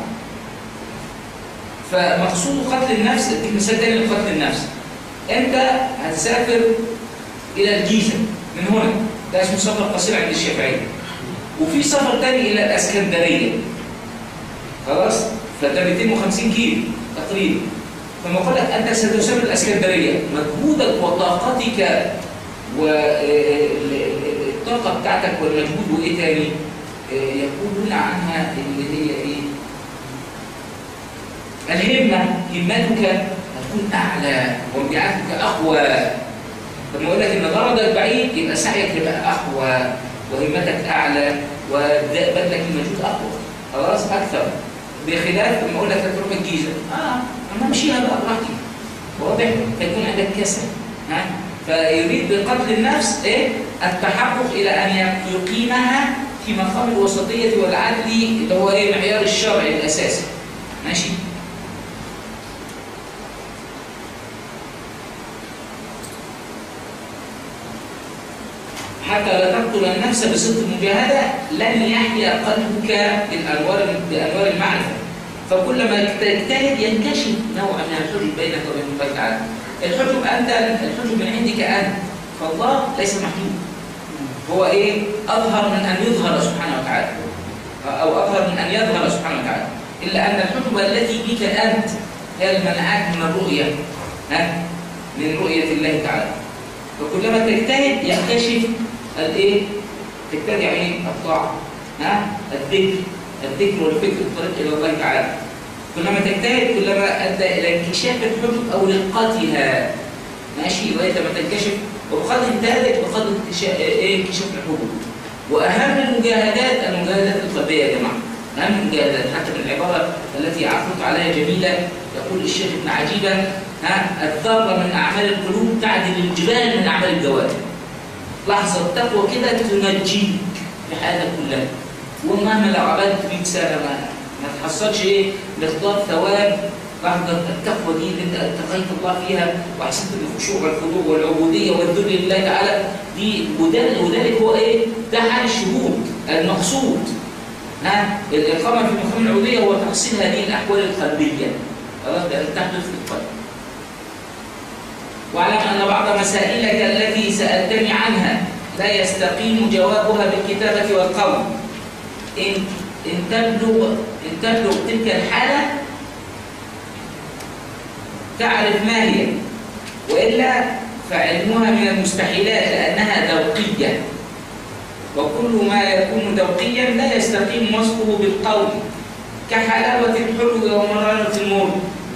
فمقصود قتل النفس اديك مثال تاني لقتل النفس انت هتسافر الى الجيزه من هنا ده اسمه سفر قصير عند الشافعيه وفي سفر تاني الى الاسكندريه خلاص فده 250 كيلو تقريبا فما اقول لك انت ستسافر الاسكندريه مجهودك وطاقتك والطاقه بتاعتك والمجهود وايه تاني يقولون عنها اللي هي ايه الهمه همتك هتكون اعلى ومبيعاتك اقوى لما اقول لك ان غرضك بعيد يبقى سعيك يبقى اقوى وهمتك اعلى وبذلك المجهود اقوى خلاص اكثر بخلاف لما اقول لك تروح الجيزه اه انا امشيها بقى براحتي واضح فيكون عندك كسل ها فيريد بقتل النفس ايه التحقق الى ان يقيمها في مقام الوسطيه والعدل اللي هو ايه معيار الشرع الاساسي ماشي حتى لا تقتل النفس بصدق المجاهده لن يحيا قلبك بالانوار بانوار المعرفه فكلما تجتهد ينكشف نوع من الحجب بينك وبين الله تعالى الحجب انت الحجب من عندك انت فالله ليس محجوب هو ايه اظهر من ان يظهر سبحانه وتعالى او اظهر من ان يظهر سبحانه وتعالى الا ان الحجب التي بك انت هي المنعات من الرؤيه ها من رؤيه الله تعالى فكلما تجتهد ينكشف الايه تجتهد يعني الطاعه ها الذكر الذكر والفكر الطريق الى الله تعالى كلما تجتهد كلما ادى الى انكشاف الحدود او رقتها ماشي لغايه ما تنكشف وبقدر اجتهادك بقدر انكشاف ايه انكشاف الحدود واهم المجاهدات المجاهدات القلبيه يا جماعه اهم المجاهدات حتى من العباره التي عرفت عليها جميله يقول الشيخ ابن عجيبه ها الذره من اعمال القلوب تعدل الجبال من اعمال الجوارح لحظه تقوى كده تنجيك في حياتك كلها ومهما لو عملت 100 سنه ما ما تحصلش ايه مقدار ثواب لحظه التقوى دي اللي انت اتقيت الله فيها واحسنت بالخشوع والخضوع والعبوديه والذل لله تعالى دي وده- وذلك هو ايه؟ ده حال الشهود المقصود ها الاقامه في مقام العبوديه هو تحصيل هذه الاحوال القلبيه خلاص بأن تحدث في القلب واعلم ان بعض مسائلك التي سالتني عنها لا يستقيم جوابها بالكتابه والقول ان ان تبلغ ان تبلغ تلك الحاله تعرف ما هي والا فعلمها من المستحيلات لانها ذوقيه وكل ما يكون ذوقيا لا يستقيم وصفه بالقول كحلاوه الحلو ومراره المر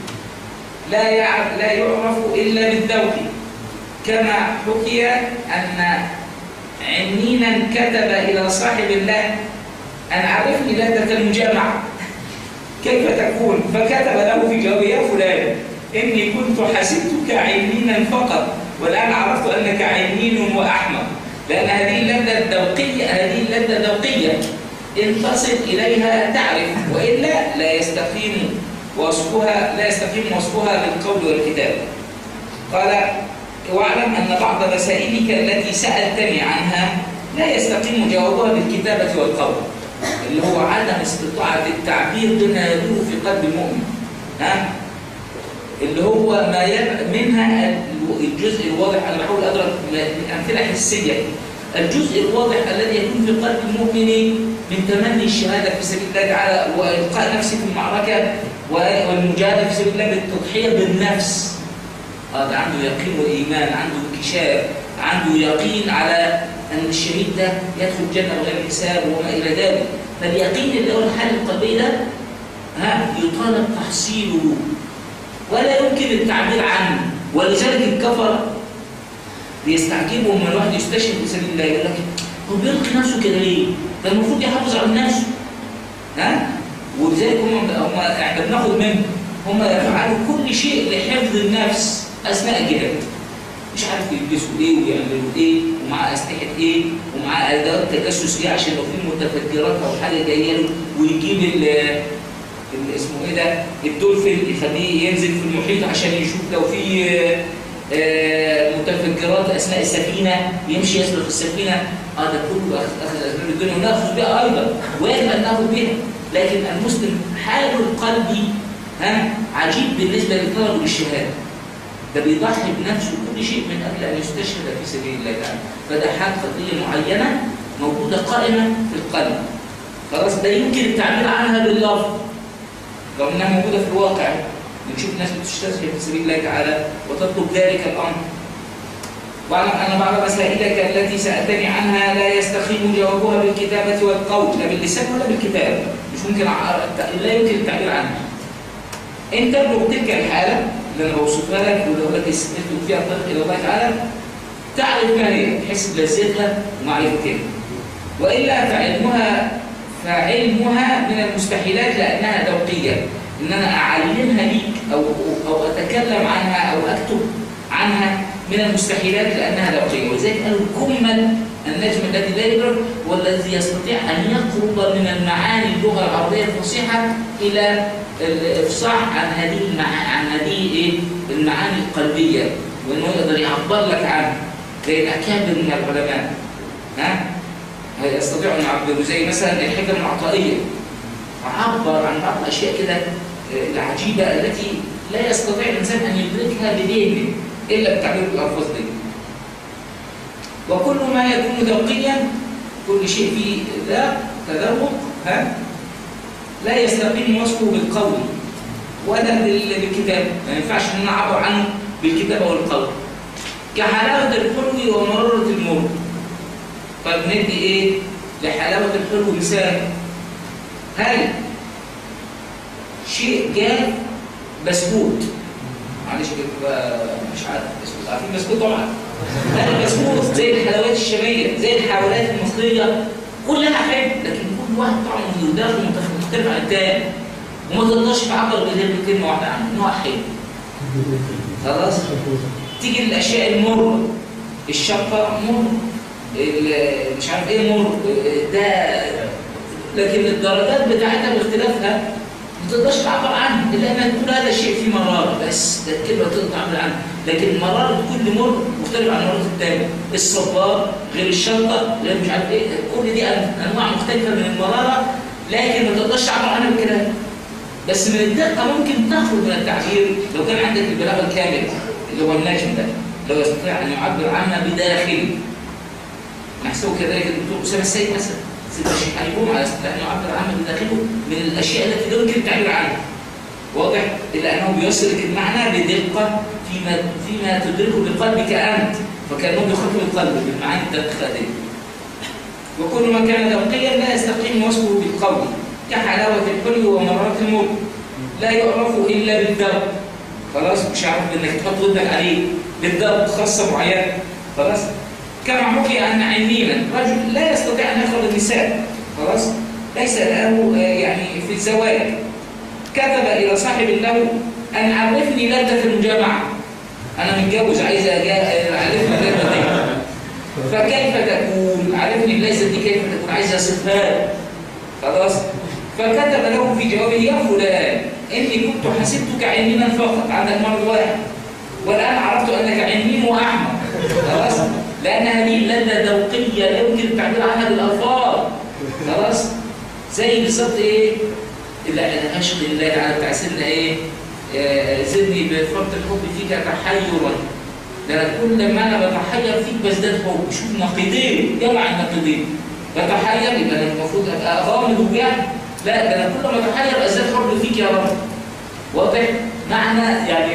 لا يعرف لا يعرف الا بالذوق كما حكي ان عنينا كتب الى صاحب الله ان عرفني لذه المجامعه كيف تكون فكتب له في جوابه يا فلان اني كنت حسبتك عنينا فقط والان عرفت انك عنين واحمق لان هذه اللذه الذوقيه هذه اللذه الذوقيه ان تصل اليها تعرف والا لا يستقيم وصفها لا يستقيم وصفها بالقول والكتاب قال واعلم ان بعض مسائلك التي سالتني عنها لا يستقيم جوابها بالكتابه والقول اللي هو عدم استطاعه التعبير بما يدور في قلب المؤمن ها اللي هو ما يب... منها الجزء الواضح انا بحاول اضرب امثله حسيه الجزء الواضح الذي يكون في قلب المؤمن من تمني الشهاده في سبيل الله تعالى والقاء نفسه في المعركه والمجاهده في سبيل الله بالتضحيه بالنفس هذا عنده يقين وايمان عنده انكشاف عنده يقين على ان الشهيد ده يدخل الجنه بغير حساب وما الى ذلك فاليقين اللي هو الحال القلبي ده ها يطالب تحصيله ولا يمكن التعبير عنه ولذلك الكفر بيستعجبوا لما الواحد يستشهد في سبيل الله يقول لك هو بيلقي نفسه كده ليه؟ ده المفروض يحافظ على نفسه ها؟ ولذلك هم هم احنا بناخد منهم هم يفعلوا كل شيء لحفظ النفس اثناء الجهاد مش عارف يلبسوا ايه ويعملوا ايه ومعاه اسلحه ايه ومعاه ادوات تجسس ايه عشان لو في متفجرات او حاجه جايه له ويجيب ال اسمه ايه ده الدولفين يخليه ينزل في المحيط عشان يشوف لو في متفجرات اثناء السفينه يمشي يسلك السفينه اه ده كله اخذ اسباب الدنيا وناخذ بها ايضا ويجب ان ناخذ بها لكن المسلم حاله القلبي ها عجيب بالنسبه لطلبه للشهاده ده بيضحي بنفسه كل شيء من اجل ان يستشهد في سبيل الله تعالى فده حال قضيه معينه موجوده قائمه في القلب خلاص ده يمكن التعبير عنها باللفظ لو انها موجوده في الواقع بنشوف ناس بتشتغل في سبيل الله تعالى وتطلب ذلك الامر واعلم ان بعض مسائلك التي سالتني عنها لا يستقيم جوابها بالكتابه والقول لا باللسان ولا بالكتابه مش ممكن لا يمكن التعبير عنها ان تبلغ تلك الحاله اللي انا بوصفها لك واللي اقول لك استثبت فيها الطريق الى الله تعالى تعرف ما هي تحس بلذتها ومعرفتها والا فعلمها فعلمها من المستحيلات لانها ذوقيه ان انا اعلمها ليك او او اتكلم عنها او اكتب عنها من المستحيلات لانها ذوقيه ولذلك قالوا كمل النجم الذي لا يدرك والذي يستطيع ان يقرب من المعاني اللغه العربيه الفصيحه الى الافصاح عن هذه المعاني عن هذه ايه المعاني القلبيه وانه يقدر يعبر لك عنها زي الاكابر من العلماء ها يستطيعوا ان يعبروا زي مثلا الحكم العطائيه عبر عن بعض الاشياء كده العجيبه التي لا يستطيع الانسان ان يدركها بذهنه الا بتعبير الالفاظ دي. وكل ما يكون ذوقيا كل شيء فيه ذاق تذوق ها لا يستقيم وصفه بالقول ولا بالكتاب ما ينفعش ان انا اعبر عنه بالكتابه والقول كحلاوه الحلو ومراره المر طيب ندي ايه لحلاوه الحلو مثال هل شيء جاف بسكوت معلش كده بقى مش عارف بسكوت عارفين بسكوت طبعا هل البسكوت زي الحلويات الشاميه زي الحلويات المصريه كلها حلو لكن كل واحد طعمه وداخله مختلف عن الثاني وما تقدرش تعبر غير بكلمه واحده عنه نوع حلو خلاص تيجي الاشياء المره الشقه مر ال- مش عارف ايه مر ده لكن الدرجات بتاعتها باختلافها ما تقدرش تعبر عنه الا ان تقول هذا الشيء فيه مراره بس ده الكلمه تقدر تعبر عنها لكن مراره كل مر مختلف عن مراره الثاني الصبار غير الشطه غير مش عارف ايه كل دي أن- انواع مختلفه من المراره لكن ما تقدرش تعبر عنها بالكلام بس من الدقه ممكن تخرج من التعبير لو كان عندك البلاغه الكامله اللي هو النجم ده لو يستطيع ان يعبر عنها بداخله نحسبه كذلك الدكتور اسامه السيد مثلا سيد الشيخ علي على استطاع ان يعبر عنها بداخله من الاشياء التي لا يمكن التعبير عنها واضح الا انه بيوصل لك المعنى بدقه فيما فيما تدركه بقلبك انت فكانه بيخاطب القلب بالمعاني الدقيقه دي وكل ما كان ذوقيا لا يستقيم وصفه بالقول كحلاوه الحلو ومراره المر لا يعرف الا بالذوق خلاص مش عارف انك تحط ودنك عليه بالذوق خاصه معينه خلاص كما حكي ان علميا رجل لا يستطيع ان يخرج النساء خلاص ليس له آه، يعني في الزواج كتب الى صاحب له ان عرفني لذه المجامعه انا متجوز عايز أجا- اعرفني اللذه دي فكيف تكون عرفني اللذه دي كيف تكون عايز اصفها خلاص فكتب له في جوابه يا فلان اني كنت حسبتك علميا فقط عندك مرض واحد والان عرفت انك علمي واحمق خلاص لان هذه اللذه ذوقيه لا يمكن التعبير عنها بالالفاظ خلاص زي بالظبط ايه اللي عشق الله تعالى بتاع سيدنا ايه آه، زدني بفرط الحب فيك تحيرا ده أنا كل ما انا بتحير فيك بزداد حب شوف نقيضين جمع النقيضين بتحير يبقى انا المفروض ابقى غامض وبيعمل لا ده انا كل ما اتحير ازداد حب فيك يا رب واضح معنى يعني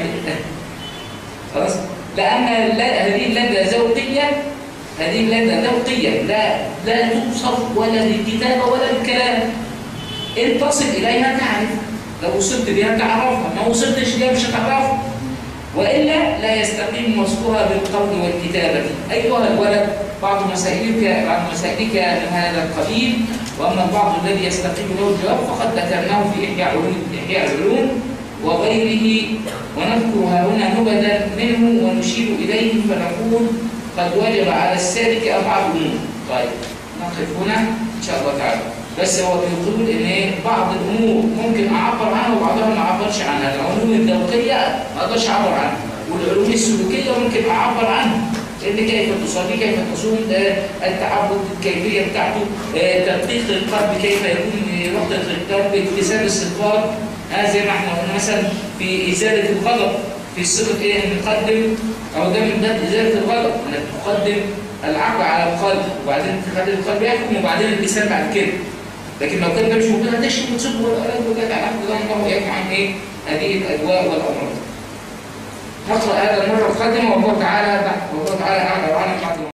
خلاص لان لا- هذه اللذه ذوقيه هذه اللذه ذوقيه لا لا توصف ولا بالكتابه ولا بالكلام ان تصل اليها تعرف لو وصلت بها تعرفها ما وصلتش ليها مش هتعرفها والا لا يستقيم وصفها بالقول والكتابه ايها الولد بعض مسائلك بعض مسائلك من هذا القبيل واما البعض الذي يستقيم له الجواب فقد ذكرناه في احياء علوم احياء العلوم وغيره ونذكر ها هنا نبذا منه ونشير اليه فنقول قد وجب على السالك اربعه امور طيب نقف هنا ان شاء الله تعالى بس هو بيقول ان إيه؟ بعض الامور ممكن اعبر عنها وبعضها ما اعبرش عنها العلوم الذوقيه ما اقدرش اعبر عنها والعلوم السلوكيه ممكن اعبر عنها ان كيف تصلي كيف تصوم آه، التعبد الكيفيه بتاعته آه، تدقيق القلب كيف يكون وقت القلب اكتساب الصفات آه، زي ما احنا قلنا مثلا في ازاله الغضب في صيغه ايه ان نقدم او ده من باب ازاله الغضب انك تقدم العقل على القلب وبعدين تخلي القلب يحكم وبعدين اللسان بعد كده لكن لو كان ده مش موجود هتشرب وتصب والأولاد وجد على عبد الله الله يعفو عن ايه هذه الاجواء والامراض. نقرا هذا المره القادمه والله تعالى والله تعالى اعلى وعلم بعد